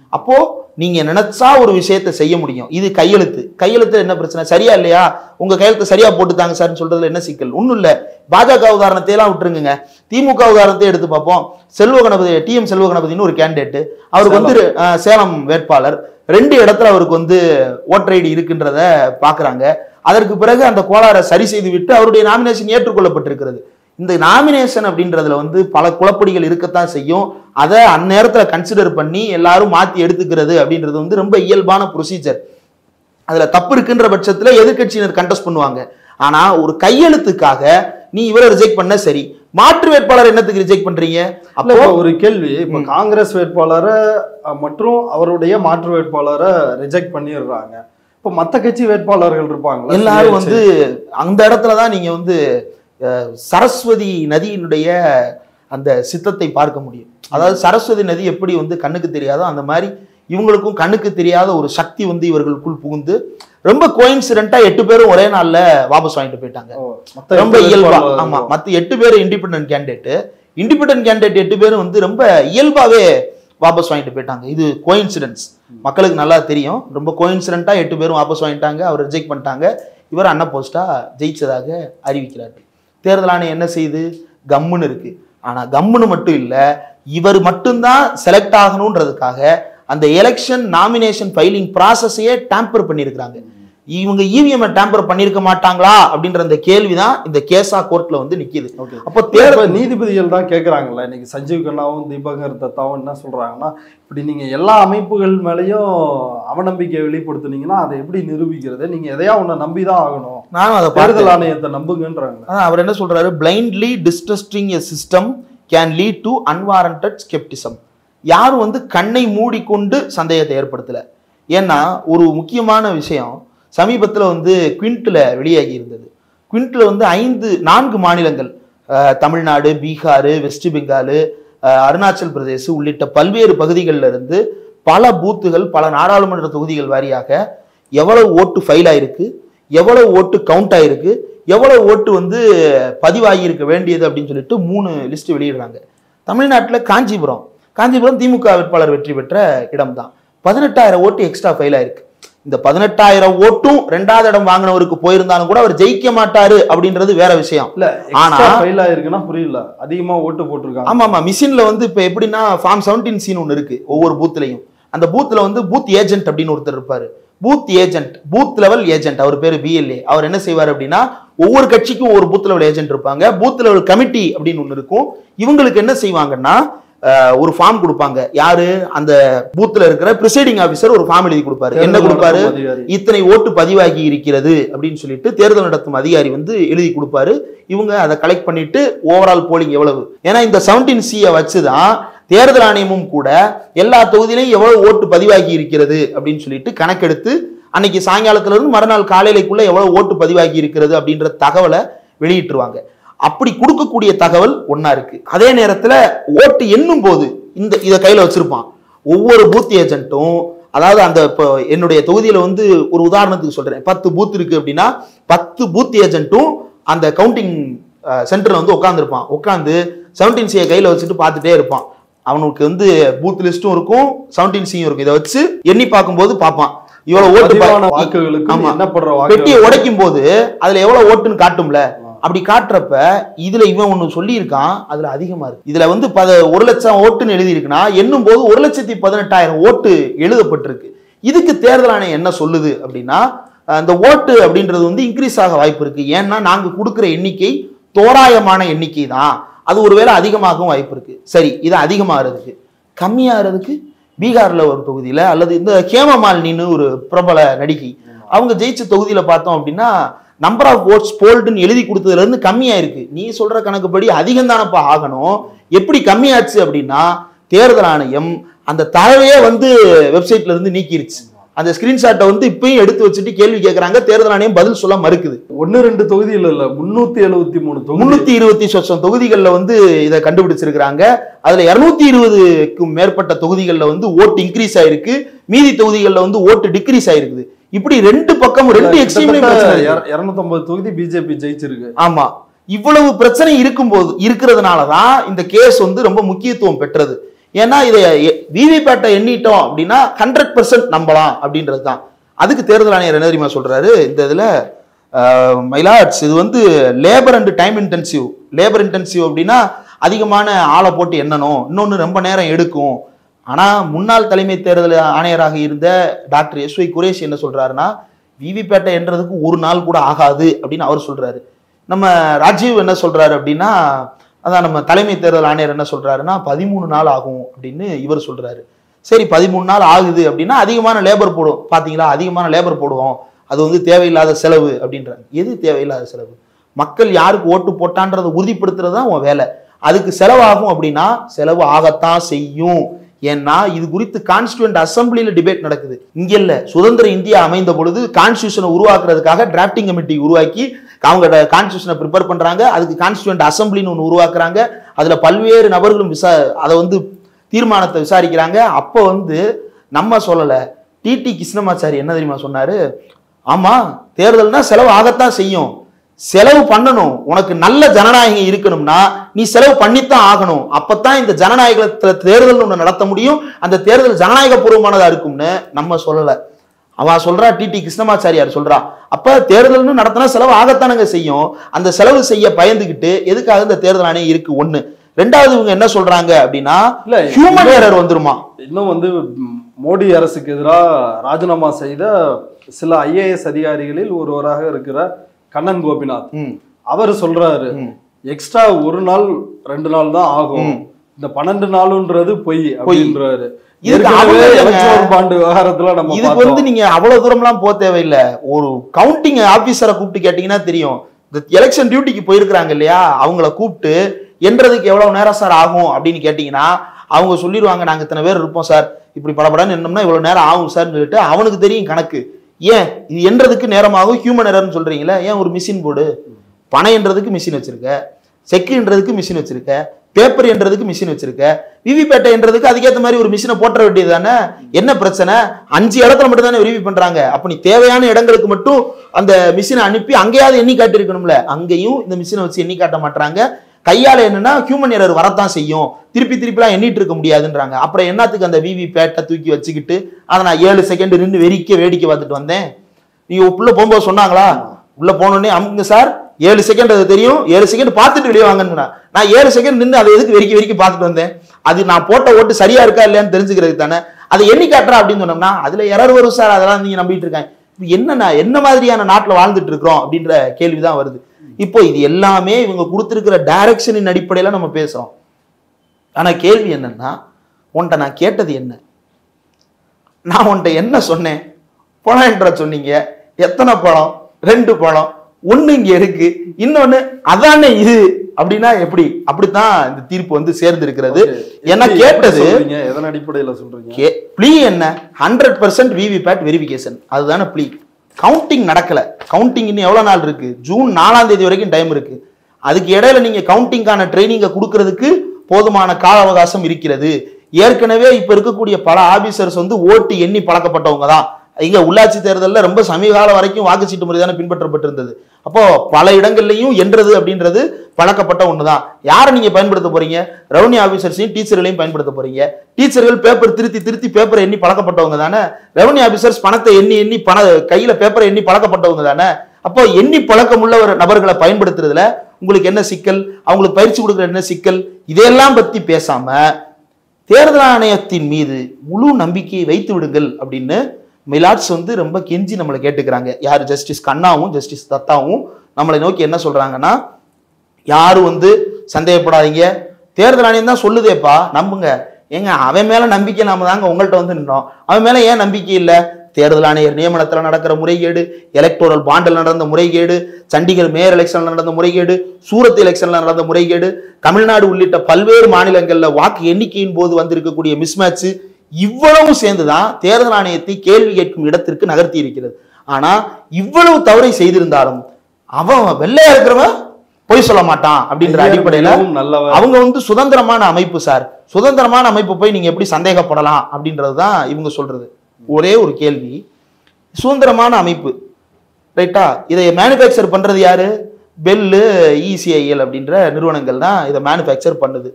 அப்போ நீங்க நினைச்சா ஒரு விஷயத்தை செய்ய முடியும் இது கையெழுத்து கையெழுத்து என்ன பிரச்சனை சரியா இல்லையா உங்க கையெழுத்து சரியா போட்டுத்தாங்க சார்னு சொல்றதுல என்ன சிக்கல் ஒண்ணும் இல்ல பாஜக உதாரணத்தை எல்லாம் விட்டுருங்க திமுக உதாரணத்தை எடுத்து பார்ப்போம் செல்வ கணபதி டிஎம் செல்வ கணபதினு ஒரு கேண்டிடேட் அவருக்கு வந்து அஹ், சேலம் வேட்பாளர் ரெண்டு இடத்துல அவருக்கு வந்து ஓட்டர் ஐடி இருக்கின்றத பாக்குறாங்க அதற்கு பிறகு அந்த கோளாறை சரி செய்து விட்டு அவருடைய நாமினேஷன் ஏற்றுக்கொள்ளப்பட்டிருக்கிறது இந்த நாமினேஷன் அப்படின்றதுல வந்து பல குழப்படிகள் இருக்கத்தான் செய்யும் அதை அந்நேரத்துல கன்சிடர் பண்ணி எல்லாரும் மாத்தி எடுத்துக்கிறது அப்படின்றது வந்து ரொம்ப இயல்பான ப்ரொசீஜர் அதுல தப்பு இருக்குன்ற பட்சத்துல எதிர்க்கட்சியினர் கண்டெஸ்ட் பண்ணுவாங்க ஆனா ஒரு கையெழுத்துக்காக நீ இவரை ரிஜெக்ட் பண்ண சரி மாற்று வேட்பாளர் என்னத்துக்கு ரிஜெக்ட் பண்றீங்க இல்ல, அப்போ இப்ப ஒரு கேள்வி இப்ப காங்கிரஸ் வேட்பாளரை அஹ், மற்றும் அவருடைய மாற்று வேட்பாளரை ரிஜெக்ட் பண்ணிடுறாங்க இப்ப மத்த கட்சி வேட்பாளர்கள் இருப்பாங்க எல்லாரும் வந்து அந்த இடத்துல தான் நீங்க வந்து அஹ், சரஸ்வதி நதியினுடைய அந்த சித்தத்தை பார்க்க முடியும் அதாவது சரஸ்வதி நதி எப்படி வந்து கண்ணுக்கு தெரியாதோ அந்த மாதிரி இவங்களுக்கும் கண்ணுக்கு தெரியாத ஒரு சக்தி வந்து இவர்களுக்குள் புகுந்து ரொம்ப கோயின்சிடென்ட்டா எட்டு பேரும் ஒரே நாள்ல வாபஸ் வாங்கிட்டு போயிட்டாங்க ரொம்ப இயல்பா ஆமா மத்த எட்டு பேர் இண்டிபெண்டன்ட் கேண்டிடேட் இண்டிபெண்டன்ட் கேண்டிடேட் எட்டு பேரும் வந்து ரொம்ப இயல்பாவே வாபஸ் வாங்கிட்டு போயிட்டாங்க இது கோயின்சிடன்ஸ் மக்களுக்கு நல்லா தெரியும் ரொம்ப கோயின்சிடென்ட்டா எட்டு பேரும் வாபஸ் வாங்கிட்டாங்க அவர் ரிஜெக்ட் பண்ணிட்டாங்க இவர் அண்ணா போஸ்டா ஜெயிச்சதாக அறிவிக்கிறார் தேர்தல் ஆணையம் என்ன செய்யுது கம்முன்னு இருக்கு ஆனா கம்முன்னு மட்டும் இல்ல இவர் மட்டும்தான் செலக்ட் ஆகணுன்றதுக்காக அந்த எலெக்ஷன் நாமினேஷன் ஃபைலிங் ப்ராசஸையே டேம்பர் பண்ணியிருக்கிறாங்க இவங்க இவிஎம் டேம்பர் பண்ணியிருக்க மாட்டாங்களா அப்படின்ற அந்த கேள்விதான் இந்த கேஸா கோர்ட்ல வந்து நிக்குது ஓகே அப்போ இப்ப தேர்தல் நீதிபதிகள் தான் கேக்குறாங்கல்ல இன்னைக்கு சஞ்சீவ் கண்ணாவும் தீபகர் தத்தாவும் என்ன சொல்றாங்கன்னா இப்படி நீங்க எல்லா அமைப்புகள் மேலயும் அவநம்பிக்கை வெளிப்படுத்துனீங்கன்னா அதை எப்படி நிரூபிக்கிறது நீங்க எதையா ஒண்ண நம்பிதான் ஆகணும் நானும் அதை தேர்தல் பார்த்தேன் ஆணையத்தை நம்புங்கன்றாங்க அதான் அவர் என்ன சொல்றாரு blindly distrusting a system can lead to unwarranted skepticism யாரும் வந்து கண்ணை மூடிக்கொண்டு சந்தேகத்தை ஏற்படுத்தல ஏன்னா ஒரு முக்கியமான விஷயம் சமீபத்துல வந்து குவிண்ட்ல வெளியாகி இருந்தது குவிண்ட்ல வந்து ஐந்து நான்கு மாநிலங்கள் அஹ், தமிழ்நாடு பீகார் வெஸ்ட் பெங்கால் அஹ், அருணாச்சல் பிரதேச் உள்ளிட்ட பல்வேறு பகுதிகளில் இருந்து பல பூத்துகள் பல நாடாளுமன்ற தொகுதிகள் வாரியாக எவ்வளவு ஓட்டு ஃபைல் ஆயிருக்கு எவ்வளவு ஓட்டு கவுண்ட் ஆயிருக்கு எவ்வளவு ஓட்டு வந்து பதிவாகி இருக்க வேண்டியது அப்படின்னு சொல்லிட்டு மூணு லிஸ்ட் வெளியிடுறாங்க தமிழ்நாட்டில் காஞ்சிபுரம் காஞ்சிபுரம் திமுக வேட்பாளர் வெற்றி பெற்ற இடம்தான் பதினெட்டாயிரம் ஓட்டு எக்ஸ்ட்ரா ஃபைல் ஆயிருக்கு இந்த பதினெட்டாயிரம் ஓட்டும் ரெண்டாவது இடம் வாங்கினவருக்கு போயிருந்தாலும் கூட அவர் ஜெயிக்க மாட்டாரு அப்படின்றது வேற விஷயம் இல்ல ஆனா- எக்ஸ்ட்ரா ஃபெயில் ஆயிருக்குன்னா புரியல அதிகமா ஓட்டு போட்டிருக்காங்க ஆமா ஆமா மிஷின்ல வந்து இப்ப எப்படின்னா ஃபார்ம் செவன்டீன் சீன் ஒன்று இருக்கு ஒவ்வொரு பூத்லயும் அந்த பூத்ல வந்து பூத் ஏஜென்ட் அப்படின்னு ஒருத்தர் இருப்பாரு booth agent booth level agent அவர் பேரு பிஎல்ஏ அவர் என்ன செய்வார் அப்படின்னா ஒவ்வொரு கட்சிக்கும் ஒவ்வொரு பூத் லெவல் ஏஜென்ட் இருப்பாங்க பூத் லெவல் கமிட்டி அப்படின்னு ஒன்று இருக்கும் இவங்களுக்கு என்ன செய்வாங்கன்னா அஹ், ஒரு ஃபார்ம் கொடுப்பாங்க யாரு அந்த பூத்ல இருக்கிற பிரிசைடிங் ஆபீசர் ஒரு ஃபார்ம் எழுதி கொடுப்பாரு என்ன தேர்தல் கொடுப்பாரு நடத்தும் அதிகாரி. இத்தனை ஓட்டு பதிவாகி இருக்கிறது அப்படின்னு சொல்லிட்டு தேர்தல் நடத்தும் அதிகாரி வந்து எழுதி கொடுப்பாரு இவங்க அதை கலெக்ட் பண்ணிட்டு ஓவரால் போலிங் எவ்வளவு ஏன்னா இந்த செவன்டீன் சியை வச்சுதான் தேர்தல் ஆணையமும் கூட எல்லா தொகுதியிலையும் எவ்வளவு ஓட்டு பதிவாகி இருக்கிறது அப்படின்னு சொல்லிட்டு கணக்கெடுத்து அன்னைக்கு சாயங்காலத்துல இருந்து மறுநாள் காலையிலைக்குள்ள எவ்வளவு ஓட்டு பதிவாகி இருக்கிறது அப்படின்ற தகவலை வெளியிட்டுருவாங்க அப்படி கொடுக்கக்கூடிய தகவல் ஒண்ணா இருக்கு அதே நேரத்துல ஓட்டு எண்ணும் போது இந்த இதை கையில வச்சிருப்பான் ஒவ்வொரு பூத் ஏஜென்ட்டும் அதாவது அந்த இப்போ என்னுடைய தொகுதியில வந்து ஒரு உதாரணத்துக்கு சொல்றேன் பத்து பூத் இருக்கு அப்படின்னா பத்து பூத் ஏஜென்ட்டும் அந்த கவுண்டிங் சென்டர்ல வந்து உட்காந்துருப்பான் உட்காந்து செவன்டீன் சியை கையில வச்சுட்டு பார்த்துட்டே இருப்பான் அவனுக்கு வந்து பூத் லிஸ்ட்டும் இருக்கும் செவன்டீன் சியும் இருக்கும் இதை வச்சு எண்ணி பார்க்கும்போது பார்ப்பான் இவ்வளவு ஓட்டு பா- பதிவான வாக்குகளுக்கு ஆமா. எண்ணப்படுற பெட்டியை வாக்கு உடைக்கும் போது அதுல எவ்வளவு ஓட்டுன்னு காட்டும்ல அப்படி காட்டுறப்ப இதுல இவன் ஒண்ணு சொல்லியிருக்கான் அதுல அதிகமா இருக்கு இதுல வந்து பத ஒரு லட்சம் ஓட்டுன்னு எழுதி இருக்குன்னா எண்ணும் போது ஒரு லட்சத்தி பதினெட்டாயிரம் ஓட்டு எழுதப்பட்டிருக்கு இதுக்கு தேர்தல் ஆணையம் என்ன சொல்லுது அப்படின்னா அந்த ஓட்டு அப்படின்றது வந்து இன்க்ரீஸ் ஆக வாய்ப்பு இருக்கு ஏன்னா நாங்க கொடுக்குற எண்ணிக்கை தோராயமான எண்ணிக்கை தான் அது ஒருவேளை அதிகமாகவும் வாய்ப்பு இருக்கு சரி இது அதிகமாகிறதுக்கு கம்மியாகிறதுக்கு பீகார்ல ஒரு தொகுதியில அல்லது இந்த ஹேமமாலினின்னு ஒரு பிரபல நடிகை அவங்க ஜெயிச்ச தொகுதியில பார்த்தோம் அப்படின்னா நம்பர் ஆஃப் ஓட்ஸ் போல்டுன்னு எழுதி கொடுத்ததுல இருந்து கம்மியா இருக்கு நீ சொல்ற கணக்குப்படி அதிகம் தானப்பா ஆகணும் எப்படி கம்மியாச்சு அப்படின்னா தேர்தல் ஆணையம் அந்த தரவையே வந்து வெப்சைட்ல இருந்து நீக்கிருச்சு அந்த ஸ்கிரீன்ஷாட்டை வந்து இப்பயும் எடுத்து வச்சுட்டு கேள்வி கேட்கறாங்க தேர்தல் ஆணையம் பதில் சொல்ல மறுக்குது ஒன்னு ரெண்டு தொகுதியில் இல்ல முன்னூத்தி எழுபத்தி மூணு தொகுதி முன்னூத்தி இருபத்தி சொச்சம் தொகுதிகளில் வந்து இதை கண்டுபிடிச்சிருக்கிறாங்க அதுல இருநூத்தி இருபதுக்கும் மேற்பட்ட தொகுதிகளில் வந்து ஓட்டு இன்க்ரீஸ் ஆயிருக்கு மீதி தொகுதிகளில் வந்து ஓட்டு டிக்ரீஸ் ஆயிருக்குது இப்படி ரெண்டு பக்கமும் ரெண்டு எக்ஸ்ட்ரீம்லயும் பிரச்சனை இருக்கு. இருநூத்தம்பது தொகுதி பிஜேபி ஜெயிச்சிருக்கு ஆமா இவ்வளவு பிரச்சனை இருக்கும்போது இருக்கிறதுனால தான் இந்த கேஸ் வந்து ரொம்ப முக்கியத்துவம் பெற்றது ஏன்னா இதை விவிபேட்டை எண்ணிட்டோம் அப்படின்னா ஹண்ட்ரட் பர்சன்ட் நம்பலாம் அப்படின்றது தான் அதுக்கு தேர்தல் ஆணையர் என்ன தெரியுமா சொல்றாரு இந்த இதுல மைலாட்ஸ் இது வந்து labour and time intensive labour intensive அப்படின்னா அதிகமான ஆளை போட்டு எண்ணணும் இன்னொன்று ரொம்ப நேரம் எடுக்கும் ஆனா முன்னாள் தலைமை தேர்தல் ஆணையராக இருந்த டாக்டர் எஸ் ஒய் குரேஷ் என்ன சொல்றாருன்னா விவிபேட்டை என்றதுக்கு ஒரு நாள் கூட ஆகாது அப்படின்னு அவர் சொல்றாரு நம்ம ராஜீவ் என்ன சொல்றாரு அப்படின்னா அதான் நம்ம தலைமை தேர்தல் ஆணையர் என்ன சொல்றாருன்னா பதிமூணு நாள் ஆகும் அப்படின்னு இவர் சொல்றாரு சரி பதிமூணு நாள் ஆகுது அப்படின்னா அதிகமான லேபர் போடும் பாத்தீங்களா அதிகமான லேபர் போடுவோம் அது வந்து தேவையில்லாத செலவு அப்படின்றாங்க எது தேவையில்லாத செலவு மக்கள் யாருக்கு ஓட்டு போட்டான்றதை உறுதிப்படுத்துறது தான் உன் வேலை அதுக்கு செலவாகும் அப்படின்னா செலவு ஆகத்தான் செய்யும் ஏன்னா இது குறித்து கான்ஸ்டியூண்ட் அசம்பிளில டிபேட் நடக்குது இங்க இல்ல சுதந்திர இந்தியா அமைந்த பொழுது கான்ஸ்டியூஷனை உருவாக்குறதுக்காக டிராப்டிங் கமிட்டி உருவாக்கி அவங்க கான்ஸ்டியூஷனை ப்ரிப்பேர் பண்றாங்க அதுக்கு கான்ஸ்டியூண்ட் அசம்பிளின்னு ஒன்று உருவாக்குறாங்க அதுல பல்வேறு நபர்களும் விசா அதை வந்து தீர்மானத்தை விசாரிக்கிறாங்க அப்போ வந்து நம்ம சொல்லல டிடி கிருஷ்ணமாச்சாரி என்ன தெரியுமா சொன்னாரு ஆமா தேர்தல்னா செலவு ஆகத்தான் செய்யும் செலவு பண்ணணும் உனக்கு நல்ல ஜனநாயகம் இருக்கணும்னா நீ செலவு பண்ணித்தான் ஆகணும் அப்பதான் இந்த ஜனநாயகத்துல தேர்தல் ஒண்ணு நடத்த முடியும் அந்த தேர்தல் ஜனநாயக பூர்வமானதா இருக்கும்னு நம்ம சொல்லல அவன் சொல்றா டிடி கிருஷ்ணமாச்சாரியார் சொல்றா அப்ப தேர்தல்னு நடத்தினா செலவு ஆகத்தானுங்க செய்யும் அந்த செலவு செய்ய பயந்துகிட்டு எதுக்காக இந்த தேர்தல் ஆணையம் இருக்கு ஒண்ணு ரெண்டாவது இவங்க என்ன சொல்றாங்க அப்படின்னா இல்ல ஹியூமன் எரர் வந்துருமா இன்னும் வந்து ம், மோடி அரசுக்கு எதிராக ராஜினாமா செய்த சில ஐஏஎஸ் அதிகாரிகளில் ஒருவராக இருக்கிற கண்ணன் கோபிநாத் ம், அவர் சொல்றாரு ம். எக்ஸ்ட்ரா ஒரு நாள் ரெண்டு நாள் தான் ஆகும் ம். இந்த பன்னெண்டு நாளுன்றது பொய் அப்படின்றாரு இதுக்கு ஏற்கனவே அவங்க இல்லைங்க. எலக்ட்ரல் பாண்டு விவகாரத்துல நம்ம இதுக்கு பார்த்தோம். வந்து நீங்க அவ்வளவு தூரம்லாம் போக தேவையில்லை ஒரு கவுண்டிங் ஆபீசரை கூப்பிட்டு கேட்டீங்கன்னா தெரியும் இந்த எலெக்ஷன் டியூட்டிக்கு போயிருக்கிறாங்க இல்லையா அவங்கள கூப்பிட்டு என்றதுக்கு எவ்வளவு நேரம் சார் ஆகும் அப்படின்னு கேட்டீங்கன்னா அவங்க சொல்லிடுவாங்க நாங்க இத்தனை பேர் இருப்போம் சார் இப்படி படபடன்னு என்னோம்னா இவ்வளவு நேரம் ஆகும் சார்னு சொல்லிட்டு அவனுக்கு தெரியும் கணக்கு ஏன் இது என்றதுக்கு நேரமாகும் ஹியூமன் எரர்னு சொல்றீங்களா ஏன் ஒரு மிஷின் போடு பணம் என்றதுக்கு மிஷின் வச்சிருக்க செக்குன்றதுக்கு மிஷின் வச்சிருக்க பேப்பர் என்றதுக்கு மிஷின் வச்சிருக்க விவிபேட்டை என்றதுக்கு அதுக்கேற்ற மாதிரி ஒரு மிஷினை போட்டுற வேண்டியது தானே என்ன பிரச்சனை அஞ்சு இடத்துல மட்டும் தானே விரிவி பண்றாங்க அப்ப நீ தேவையான இடங்களுக்கு மட்டும் அந்த மிஷினை அனுப்பி அங்கேயாவது எண்ணி காட்டியிருக்கணும்ல அங்கேயும் இந்த மிஷினை வச்சு எண்ணி காட்ட மாட்டாங்க கையால என்னன்னா ஹியூமன் எரர் வரத்தான் செய்யும் திருப்பி திருப்பிலாம் எண்ணிட்டு இருக்க முடியாதுன்றாங்க அப்புறம் என்னத்துக்கு அந்த விவி பேட்டை தூக்கி வச்சுக்கிட்டு அதை நான் ஏழு செகண்ட் நின்று வெறிக்க வேடிக்கை பார்த்துட்டு வந்தேன் நீங்க உள்ள போகும்போது சொன்னாங்களா உள்ள போனோடனே அமுங்க சார் ஏழு செகண்ட் அது தெரியும் ஏழு செகண்ட் பார்த்துட்டு வெளியே வாங்கன்னு நான் ஏழு செகண்ட் நின்று அதை எதுக்கு வெறிக்க வெறிக்க பார்த்துட்டு வந்தேன் அது நான் போட்ட ஓட்டு சரியா இருக்கா இல்லையான்னு தெரிஞ்சுக்கிறதுக்கு தானே அதை எண்ணி காட்டுறா அப்படின்னு சொன்னோம்னா அதுல எரர் வரும் சார் அதெல்லாம் நீங்க நம்பிட்டு இருக்காங்க இது என்னண்ணா என்ன மாதிரியான நாட்டுல வாழ்ந்துட்டு இருக்கிறோம் அப்படின்ற கேள்விதான் வருது இப்போ இது எல்லாமே இவங்க கொடுத்திருக்கிற டைரக்ஷனின் அடிப்படையில நம்ம பேசுறோம் ஆனா கேள்வி என்னன்னா உன்கிட்ட நான் கேட்டது என்ன நான் உன்கிட்ட என்ன சொன்னேன் பழம் என்ற சொன்னீங்க எத்தனை பழம் ரெண்டு பழம் ஒண்ணு இங்க இருக்கு இன்னொன்னு அதானே இது அப்படின்னா எப்படி அப்படித்தான் இந்த தீர்ப்பு வந்து சேர்ந்து இருக்கிறது Okay. ஏன்னா எப்படி- கேட்டது எப்படி சொல்றீங்க எதன் அடிப்படையில சொல்றீங்க கே ப்ளீ என்ன ஹண்ட்ரட் பர்சன்ட் விவிபேட் வெரிஃபிகேஷன் அதுதானே ப்ளீ கவுண்டிங் நடக்கல கவுண்டிங் இன்னும் எவ்வளவு நாள் இருக்கு ஜூன் நாலாம் தேதி வரைக்கும் டைம் இருக்கு அதுக்கு இடையில நீங்க கவுண்டிங்கான ட்ரைனிங்கை கொடுக்கறதுக்கு போதுமான கால அவகாசம் இருக்கிறது ஏற்கனவே இப்ப இருக்கக்கூடிய பல ஆபீசர்ஸ் வந்து ஓட்டு எண்ணி பழக்கப்பட்டவங்க தான் இங்க உள்ளாட்சி தேர்தலில் ரொம்ப சமீபகால வரைக்கும் வாக்குச்சீட்டு முறை தானே பின்பற்றப்பட்டிருந்தது அப்போ பல இடங்கள்லையும் என்றது அப்படின்றது பழக்கப்பட்ட ஒண்ணுதான் யாரை நீங்க பயன்படுத்த போறீங்க ரெவன்யூ ஆபீசர்ஸையும் டீச்சர்களையும் பயன்படுத்த போறீங்க டீச்சர்கள் பேப்பர் திருத்தி திருத்தி பேப்பரை எண்ணி பழக்கப்பட்டவங்க தானே ரெவன்யூ ஆபீசர்ஸ் பணத்தை எண்ணி எண்ணி பண கையில பேப்பரை எண்ணி பழக்கப்பட்டவங்க தானே அப்போ எண்ணி பழக்கம் உள்ள ஒரு நபர்களை பயன்படுத்துறதுல உங்களுக்கு என்ன சிக்கல் அவங்களுக்கு பயிற்சி கொடுக்குற என்ன சிக்கல் இதையெல்லாம் பத்தி பேசாம தேர்தல் ஆணையத்தின் மீது முழு நம்பிக்கையை வைத்து விடுங்கள் அப்படின்னு மிலாட்ஸ் வந்து ரொம்ப கெஞ்சி நம்மளை கேட்டுக்கிறாங்க யார் ஜஸ்டிஸ் கண்ணாவும் ஜஸ்டிஸ் தத்தாவும் நம்மளை நோக்கி என்ன சொல்றாங்கன்னா யாரும் வந்து சந்தேகப்படாதீங்க தேர்தல் ஆணையம் தான் சொல்லுதேப்பா நம்புங்க ஏங்க அவன் மேல நம்பிக்கை நாம தாங்க உங்கள்கிட்ட வந்து நின்னோம் அவன் மேல ஏன் நம்பிக்கை இல்ல தேர்தல் ஆணையர் நியமனத்தில் நடக்கிற முறைகேடு எலக்டோரல் பாண்டில் நடந்த முறைகேடு சண்டிகர் மேயர் எலெக்ஷன்ல நடந்த முறைகேடு சூரத் எலெக்ஷன்ல நடந்த முறைகேடு தமிழ்நாடு உள்ளிட்ட பல்வேறு மாநிலங்கள்ல வாக்கு எண்ணிக்கையின் போது வந்திருக்கக்கூடிய மிஸ்மேட்ச் இவ்வளவு சேர்ந்துதான் தேர்தல் ஆணையத்தை கேள்வி கேட்கும் இடத்திற்கு நகர்த்தி இருக்கிறது ஆனா இவ்வளவு தவறை செய்திருந்தாலும் அவன் வெள்ளையா இருக்கிறவன் பொய் சொல்ல மாட்டான் அப்படின்ற ஐயர் அடிப்படையில மிகவும் நல்லவர் அவங்க வந்து சுதந்திரமான அமைப்பு சார் சுதந்திரமான அமைப்பு போய் நீங்க எப்படி சந்தேகப்படலாம் அப்படின்றது தான் இவங்க சொல்றது ஒரே ஒரு கேள்வி சுதந்திரமான அமைப்பு ரைட்டா இதை மேனுஃபேக்சர் பண்றது யாரு பெல்லு இசிஐஎல் அப்படின்ற நிறுவனங்கள் தான் இதை மேனுஃபேக்சர் பண்ணுது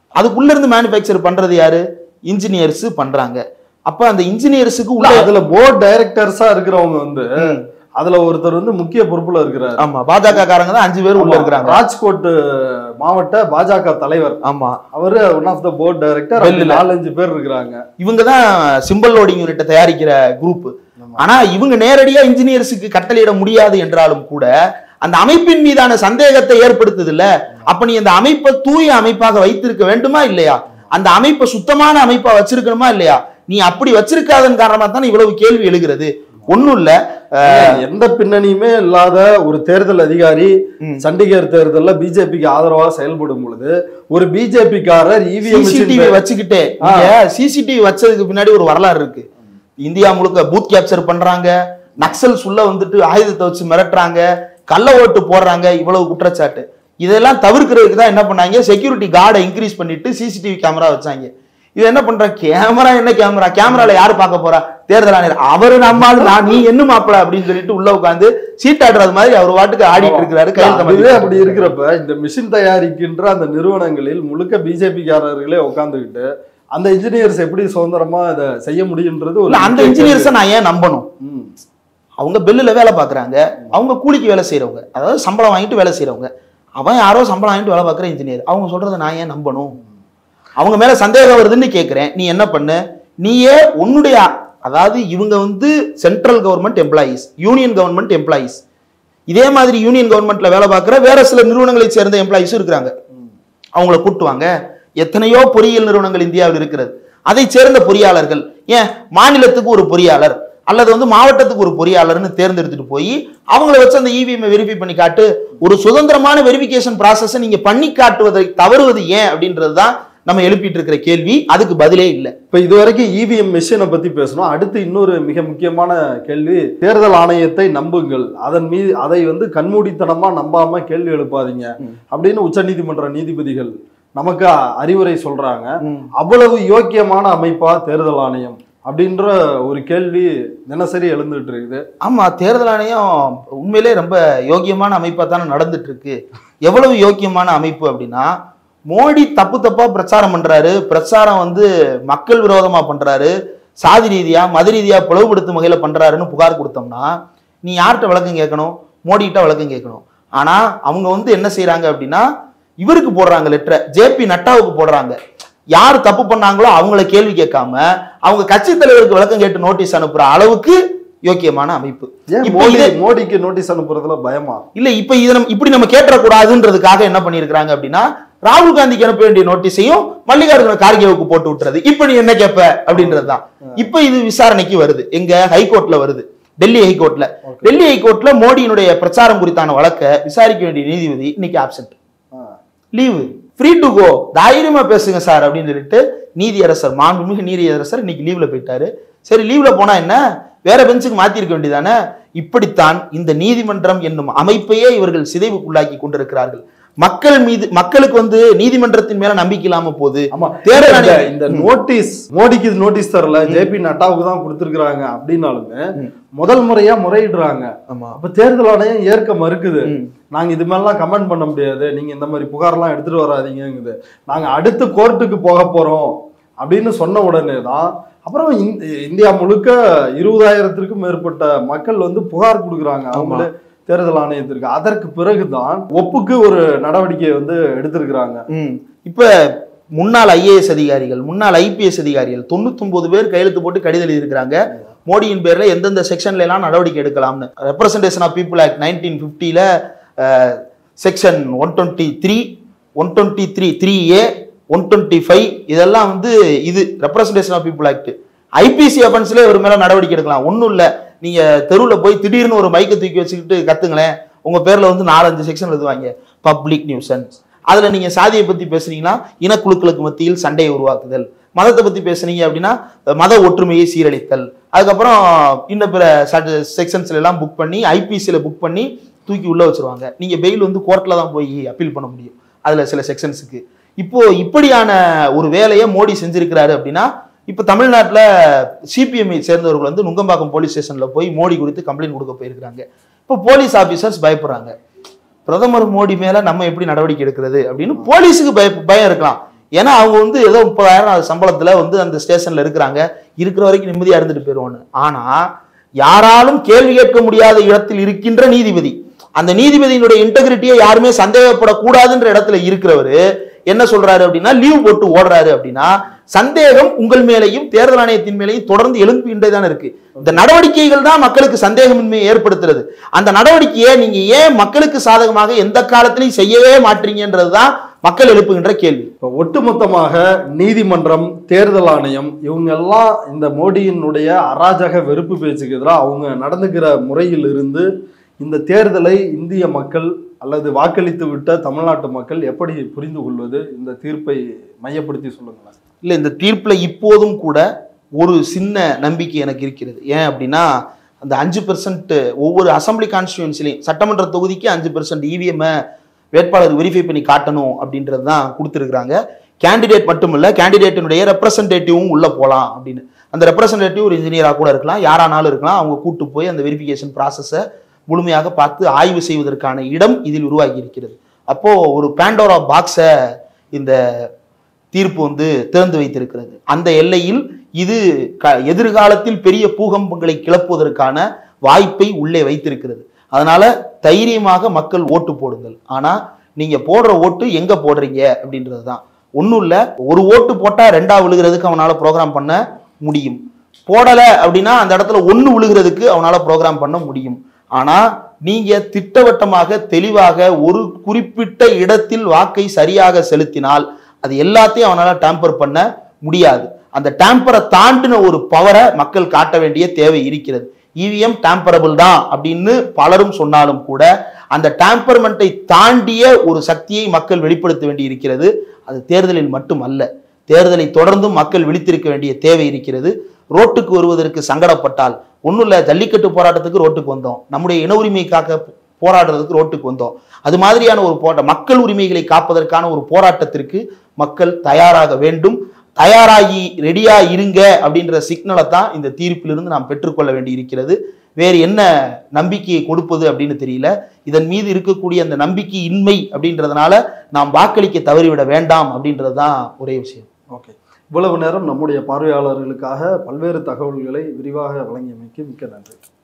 அதுக்குள்ள இருந்து மேனுஃபேக்சர் பண்றது யாரு இன்ஜினியர்ஸ் பண்றாங்க அப்ப அந்த இன்ஜினியர்ஸுக்கு இல்ல உள்ள அதுல போர்ட் டைரக்டர்ஸா இருக்கிறவங்க வந்து ம். அதுல ஒருத்தர் வந்து முக்கிய பொறுப்புல இருக்கிறார் ஆமா பாஜக காரங்க தான் அஞ்சு பேர் உள்ள இருக்கிறாங்க ராஜ்கோட் மாவட்ட பாஜக தலைவர் ஆமா அவரு one of the board director வெளியில. நாலஞ்சு பேர் இருக்கிறாங்க இவங்க தான் சிம்பிள் லோடிங் யூனிட்டை தயாரிக்கிற குரூப் ஆனா இவங்க நேரடியா இன்ஜினியர்ஸுக்கு கட்டளையிட முடியாது என்றாலும் கூட அந்த அமைப்பின் மீதான சந்தேகத்தை ஏற்படுத்துது இல்ல அப்ப நீ அந்த அமைப்பை தூய அமைப்பாக வைத்திருக்க வேண்டுமா இல்லையா அந்த அமைப்பை சுத்தமான அமைப்பா வச்சிருக்கணுமா இல்லையா நீ அப்படி வச்சிருக்காதன் காரணமா தான் இவ்வளவு கேள்வி எழுகிறது ஒண்ணும் இல்ல எந்த பின்னணியுமே இல்லாத ஒரு தேர்தல் அதிகாரி ம். சண்டிகர் தேர்தல்ல பிஜேபிக்கு ஆதரவா செயல்படும் பொழுது ஒரு பிஜேபி காரர் சிசிடிவி இவிஎம் வச்சுக்கிட்டே ஆ. சிசிடிவி வச்சதுக்கு பின்னாடி ஒரு வரலாறு இருக்கு இந்தியா முழுக்க பூத் கேப்சர் பண்றாங்க நக்சல்ஸ் உள்ள வந்துட்டு ஆயுதத்தை வச்சு மிரட்டுறாங்க கள்ள ஓட்டு போடுறாங்க இவ்வளவு குற்றச்சாட்டு இதெல்லாம் தவிர்க்கிறதுக்கு தான் என்ன பண்ணாங்க செக்யூரிட்டி கார்டை இன்க்ரீஸ் பண்ணிட்டு சிசிடிவி கேமரா வச்சாங்க இது என்ன பண்ற கேமரா என்ன கேமரா கேமரால யாரு பார்க்க போறா தேர்தல் ஆணையர் அவரு நம்மால் நான் நீ என்ன மாப்பிள அப்படின்னு சொல்லிட்டு உள்ள உட்காந்து சீட்டாடுறது மாதிரி அவர் வாட்டுக்கு ஆடிட்டு இருக்கிறாரு கையெழுத்து அதுவே மாட்டிட்டு அப்படி இருக்கிறப்ப இந்த மிஷின் தயாரிக்கின்ற அந்த நிறுவனங்களில் முழுக்க பிஜேபி காரர்களே உட்கார்ந்துகிட்டு அந்த இன்ஜினியர்ஸ் எப்படி சுதந்திரமா இதை செய்ய முடியுன்றது ஒரு இல்ல, அந்த முக்கிய இன்ஜினியர்ஸை நான் ஏன் நம்பணும் கேள்வி. ம். அவங்க பெல்லுல வேலை பார்க்குறாங்க அவங்க கூலிக்கு வேலை செய்றவங்க அதாவது சம்பளம் வாங்கிட்டு வேலை செய்றவங்க அவன் யாரோ சம்பளம் வாங்கிட்டு வேலை பார்க்குற இன்ஜினியர் அவங்க சொல்றதை நான் ஏன் நம்பணும் அவங்க மேல சந்தேகம் வருதுன்னு கேட்குறேன் நீ என்ன பண்ணு நீயே உன்னுடைய அதாவது இவங்க வந்து central government employees union government employees இதே மாதிரி யூனியன் கவர்மெண்ட்ல வேலை பார்க்குற வேற சில நிறுவனங்களை சேர்ந்த எம்ப்ளாயீஸும் இருக்கிறாங்க அவங்கள கூட்டுவாங்க எத்தனையோ பொறியியல் நிறுவனங்கள் இந்தியாவில் இருக்கிறது அதை சேர்ந்த பொறியாளர்கள் ஏன் மாநிலத்துக்கு ஒரு பொறியாளர் அல்லது வந்து மாவட்டத்துக்கு ஒரு பொறியாளர்னு தேர்ந்தெடுத்துட்டு போய் அவங்கள வச்சு அந்த இவிஎம் வெரிஃபை பண்ணி காட்டு ஒரு சுதந்திரமான வெரிஃபிகேஷன் ப்ராசஸை நீங்க பண்ணி காட்டுவதை தவறுவது ஏன் அப்படின்றது தான் நம்ம எழுப்பிட்டு இருக்கிற கேள்வி அதுக்கு பதிலே இல்லை இப்ப இதுவரைக்கும் இவிஎம் மிஷினை பத்தி பேசணும் அடுத்து இன்னொரு மிக முக்கியமான கேள்வி தேர்தல் ஆணையத்தை நம்புங்கள் அதன் மீது அதை வந்து கண்மூடித்தனமா நம்பாம கேள்வி எழுப்பாதீங்க ம். அப்படின்னு உச்சநீதிமன்ற நீதிபதிகள் நமக்கு அறிவுரை சொல்றாங்க அவ்வளவு யோக்கியமான அமைப்பா தேர்தல் ஆணையம் அப்படின்ற ஒரு கேள்வி தினசரி எழுந்துட்டு இருக்குது ஆமா தேர்தல் ஆணையம் உண்மையிலே ரொம்ப யோக்கியமான அமைப்பா தானே நடந்துட்டு இருக்கு எவ்வளவு யோக்கியமான அமைப்பு அப்படின்னா மோடி தப்பு தப்பா பிரச்சாரம் பண்றாரு பிரச்சாரம் வந்து மக்கள் விரோதமா பண்றாரு சாதி ரீதியா மத ரீதியா பிளவுபடுத்தும் வகையில பண்றாருன்னு புகார் கொடுத்தோம்னா நீ யார்கிட்ட விளக்கம் கேட்கணும் மோடிகிட்ட விளக்கம் கேட்கணும் ஆனா அவங்க வந்து என்ன செய்றாங்க அப்படின்னா இவருக்கு போடுறாங்க லெட்டரை ஜேபி நட்டாவுக்கு போடுறாங்க யார் தப்பு பண்ணாங்களோ அவங்கள கேள்வி கேட்காம அவங்க கட்சி தலைவருக்கு விளக்கம் கேட்டு நோட்டீஸ் அனுப்புற அளவுக்கு யோக்கியமான அமைப்பு ஏன் இப்ப மோடி இதே- மோடிக்கு நோட்டீஸ் அனுப்புறதுல பயமா இல்ல இப்ப இதை நம்ம இப்படி நம்ம கேட்டக்கூடாதுன்றதுக்காக என்ன பண்ணிருக்காங்க அப்படின்னா ராகுல் காந்திக்கு அனுப்ப வேண்டிய நோட்டீஸையும் மல்லிகார்ஜுன கார்கேவுக்கு போட்டு விட்டுறது இப்ப நீ என்ன கேட்ப அப்படின்றதுதான் இப்ப இது விசாரணைக்கு வருது எங்க ஹைகோர்ட்ல வருது டெல்லி ஹைகோர்ட்ல Okay. டெல்லி ஹைகோர்ட்ல மோடியினுடைய பிரச்சாரம் குறித்தான வழக்கை விசாரிக்க வேண்டிய நீதிபதி இன்னைக்கு ஆப்சென்ட் ஆ. லீவு ஃப்ரீ டு கோ தைரியமா பேசுங்க சார் அப்படின்னு சொல்லிட்டு நீதியரசர் மாண்புமிகு நீதியரசர் இன்னைக்கு லீவ்ல போயிட்டாரு சரி லீவ்ல போனா என்ன வேற பெஞ்சுக்கு மாத்திருக்க வேண்டியதானே இப்படித்தான் இந்த நீதிமன்றம் என்னும் அமைப்பையே இவர்கள் சிதைவுக்குள்ளாக்கி கொண்டிருக்கிறார்கள் மக்கள் மீது மக்களுக்கு வந்து நீதிமன்றத்தின் மேல நம்பிக்கை இல்லாம போகுது ஆமா தேர்தல் இந்த- ஆணையம் இந்த நோட்டீஸ் மோடிக்கு இது நோட்டீஸ் தரல ஜேபி நட்டாவுக்கு தான் கொடுத்திருக்காங்க அப்படின்னாலுமே ம். முதல் முறையா முறையிடுறாங்க ஆமா அப்ப தேர்தல் ஆணையம் ஏற்க மறுக்குது ம். நாங்க இது மாதிரிலாம் கமெண்ட் பண்ண முடியாது நீங்க இந்த மாதிரி புகார்லாம் எடுத்துட்டு வராதீங்கங்குது நாங்க அடுத்து கோர்ட்டுக்கு போக போறோம் அப்படின்னு சொன்ன உடனே தான் அப்புறம் இந்த- இந்தியா முழுக்க இருபதாயிரத்திற்கும் மேற்பட்ட மக்கள் வந்து புகார் கொடுக்குறாங்க அவங்களே தேர்தல் ஆணையத்திற்கு அதற்கு பிறகுதான் ஒப்புக்கு ஒரு நடவடிக்கை வந்து எடுத்திருக்கிறாங்க ம். இப்ப முன்னாள் ஐஏஎஸ் அதிகாரிகள் முன்னாள் ஐபிஎஸ் அதிகாரிகள் தொண்ணூத்தொன்பது பேர் கையெழுத்து போட்டு கடிதம் எழுதியிருக்கிறாங்க மோடியின் பேர்ல எந்தெந்த செக்ஷன்ல எல்லாம் நடவடிக்கை எடுக்கலாம்னு representation of people act nineteen ஃபிஃப்டியில் section one twenty three one twenty three three A one twenty five இதெல்லாம் வந்து இது representation of people act IPC அஃபென்ஸ்ல இவர் மேல நடவடிக்கை எடுக்கலாம் ஒன்றும் இல்லை நீங்க தெருவில் போய் திடீர்னு ஒரு மைக்கை தூக்கி வச்சுக்கிட்டு கத்துங்களேன் உங்க பேர்ல வந்து நாலஞ்சு செக்ஷன் எழுதுவாங்க பப்ளிக் நியூசன்ஸ் அதுல நீங்க சாதியை பத்தி பேசுனீங்கன்னா இனக்குழுக்களுக்கு மத்தியில் சண்டையை உருவாக்குதல் மதத்தை பத்தி பேசுனீங்க அப்படின்னா மத ஒற்றுமையை சீரழித்தல் அதுக்கப்புறம் இன்னும் பிற செக்ஷன்ஸ்ல எல்லாம் புக் பண்ணி ஐபிசியில் புக் பண்ணி தூக்கி உள்ள வச்சிருவாங்க நீங்க பெயில் வந்து கோர்ட்ல தான் போய் அப்பீல் பண்ண முடியும் அதுல சில செக்ஷன்ஸுக்கு இப்போ இப்படியான ஒரு வேலையை மோடி செஞ்சிருக்கிறாரு அப்படின்னா இப்போ தமிழ்நாட்டில் சிபிஎம்ஐ சேர்ந்தவர்கள் வந்து நுங்கம்பாக்கம் போலீஸ் ஸ்டேஷனில் போய் மோடி குறித்து கம்ப்ளைண்ட் கொடுக்க போயிருக்கிறாங்க இப்போ போலீஸ் ஆஃபீஸர்ஸ் பயப்படுறாங்க பிரதமர் மோடி மேல நம்ம எப்படி நடவடிக்கை எடுக்கிறது அப்படின்னு போலீஸுக்கு பய பயம் இருக்கலாம் ஏன்னா அவங்க வந்து ஏதோ முப்பதாயிரம் சம்பளத்துல வந்து அந்த ஸ்டேஷன்ல இருக்கிறாங்க இருக்கிற வரைக்கும் நிம்மதியா இருந்துட்டு போயிடுவோன்னு ஆனா யாராலும் கேள்வி கேட்க முடியாத இடத்தில் இருக்கின்ற நீதிபதி அந்த நீதிபதியினுடைய இன்டெகிரிட்டியை யாருமே சந்தேகப்படக்கூடாதுன்ற இடத்துல இருக்கிறவரு என்ன சொல்றாரு அப்படின்னா லீவ் போட்டு ஓடுறாரு அப்படின்னா சந்தேகம் உங்கள் மேலையும் தேர்தல் ஆணையத்தின் மேலையும் தொடர்ந்து எழும்பிக்கிட்டே தானே இருக்கு இந்த நடவடிக்கைகள் தான் மக்களுக்கு சந்தேகமின்மையை ஏற்படுத்துறது அந்த நடவடிக்கையை நீங்க ஏன் மக்களுக்கு சாதகமாக எந்த காலத்திலையும் செய்யவே மாட்டீங்கன்றது தான் மக்கள் எழுப்புகின்ற கேள்வி இப்போ ஒட்டுமொத்தமாக நீதிமன்றம் தேர்தல் ஆணையம் இவங்க எல்லாம் இந்த மோடியினுடைய அராஜக வெறுப்பு பேச்சுக்கு எதிராக அவங்க நடந்துக்கிற முறையில் இருந்து இந்த தேர்தலை இந்திய மக்கள் அல்லது வாக்களித்து விட்ட தமிழ்நாட்டு மக்கள் எப்படி புரிந்து கொள்வது இந்த தீர்ப்பை மையப்படுத்தி சொல்லுங்களேன் இல்ல இந்த தீர்ப்புல இப்போதும் கூட ஒரு சின்ன நம்பிக்கை எனக்கு இருக்கிறது ஏன் அப்படின்னா அந்த அஞ்சு பெர்சன்ட் ஒவ்வொரு அசம்பிளி கான்ஸ்டியூன்சிலையும் சட்டமன்ற தொகுதிக்கு அஞ்சு பெர்சன்ட் இவிஎம் வேட்பாளர் வெரிஃபை பண்ணி காட்டணும் அப்படின்றது தான் கொடுத்துருக்குறாங்க கேண்டிடேட் மட்டுமில்ல கேண்டிடேட்டினுடைய ரெப்ரசன்டேட்டிவும் உள்ள போகலாம் அப்படின்னு அந்த ரெப்ரசன்டேட்டிவ் ஒரு இன்ஜினியராக கூட இருக்கலாம் யாரானாலும் இருக்கலாம் அவங்க கூட்டு போய் அந்த வெரிஃபிகேஷன் ப்ராசஸை முழுமையாக பார்த்து ஆய்வு செய்வதற்கான இடம் இதில் உருவாகி இருக்கிறது அப்போ ஒரு பேண்டோரா பாக்ஸை இந்த தீர்ப்பு வந்து திறந்து வைத்திருக்கிறது அந்த எல்லையில் இது க எதிர்காலத்தில் பெரிய பூகம்பங்களை கிளப்புவதற்கான வாய்ப்பை உள்ளே வைத்திருக்கிறது அதனால தைரியமாக மக்கள் ஓட்டு போடுங்கள் ஆனா நீங்க போடுற ஓட்டு எங்க போடுறீங்க அப்படின்றது தான் ஒன்றும் இல்லை ஒரு ஓட்டு போட்டா ரெண்டா விழுகிறதுக்கு அவனால ப்ரோக்ராம் பண்ண முடியும் போடல அப்படின்னா அந்த இடத்துல ஒன்று விழுகிறதுக்கு அவனால ப்ரோக்ராம் பண்ண முடியும் ஆனா நீங்க திட்டவட்டமாக தெளிவாக ஒரு குறிப்பிட்ட இடத்தில் வாக்கை சரியாக செலுத்தினால் அது எல்லாத்தையும் அவனால டேம்பர் பண்ண முடியாது அந்த டேம்பரை தாண்டின ஒரு பவரை மக்கள் காட்ட வேண்டிய தேவை இருக்கிறது இவிஎம் டேம்பரபிள் தான் அப்படின்னு பலரும் சொன்னாலும் கூட அந்த டேம்பர்மெண்ட்டை தாண்டிய ஒரு சக்தியை மக்கள் வெளிப்படுத்த வேண்டி இருக்கிறது அது தேர்தலில் மட்டும் அல்ல தேர்தலை தொடர்ந்தும் மக்கள் விழித்திருக்க வேண்டிய தேவை இருக்கிறது ரோட்டுக்கு வருவதற்கு சங்கடப்பட்டால் ஒன்றும் இல்லை ஜல்லிக்கட்டு போராட்டத்துக்கு ரோட்டுக்கு வந்தோம் நம்முடைய இன உரிமை காக்க போராடுறதுக்கு ரோட்டுக்கு வந்தோம் அது மாதிரியான ஒரு போராட்ட மக்கள் உரிமைகளை காப்பதற்கான ஒரு போராட்டத்திற்கு மக்கள் தயாராக வேண்டும் தயாராகி ரெடியா இருங்க அப்படின்ற சிக்னலை தான் இந்த தீர்ப்பிலிருந்து நாம் பெற்றுக்கொள்ள வேண்டி இருக்கிறது வேறு என்ன நம்பிக்கையை கொடுப்பது அப்படின்னு தெரியல இதன் மீது இருக்கக்கூடிய அந்த நம்பிக்கை இன்மை அப்படின்றதுனால நாம் வாக்களிக்க தவறிவிட வேண்டாம் அப்படின்றது தான் ஒரே விஷயம் ஓகே இவ்வளவு நேரம் நம்முடைய பார்வையாளர்களுக்காக பல்வேறு தகவல்களை விரிவாக வழங்கியமைக்கு மிக்க நன்றி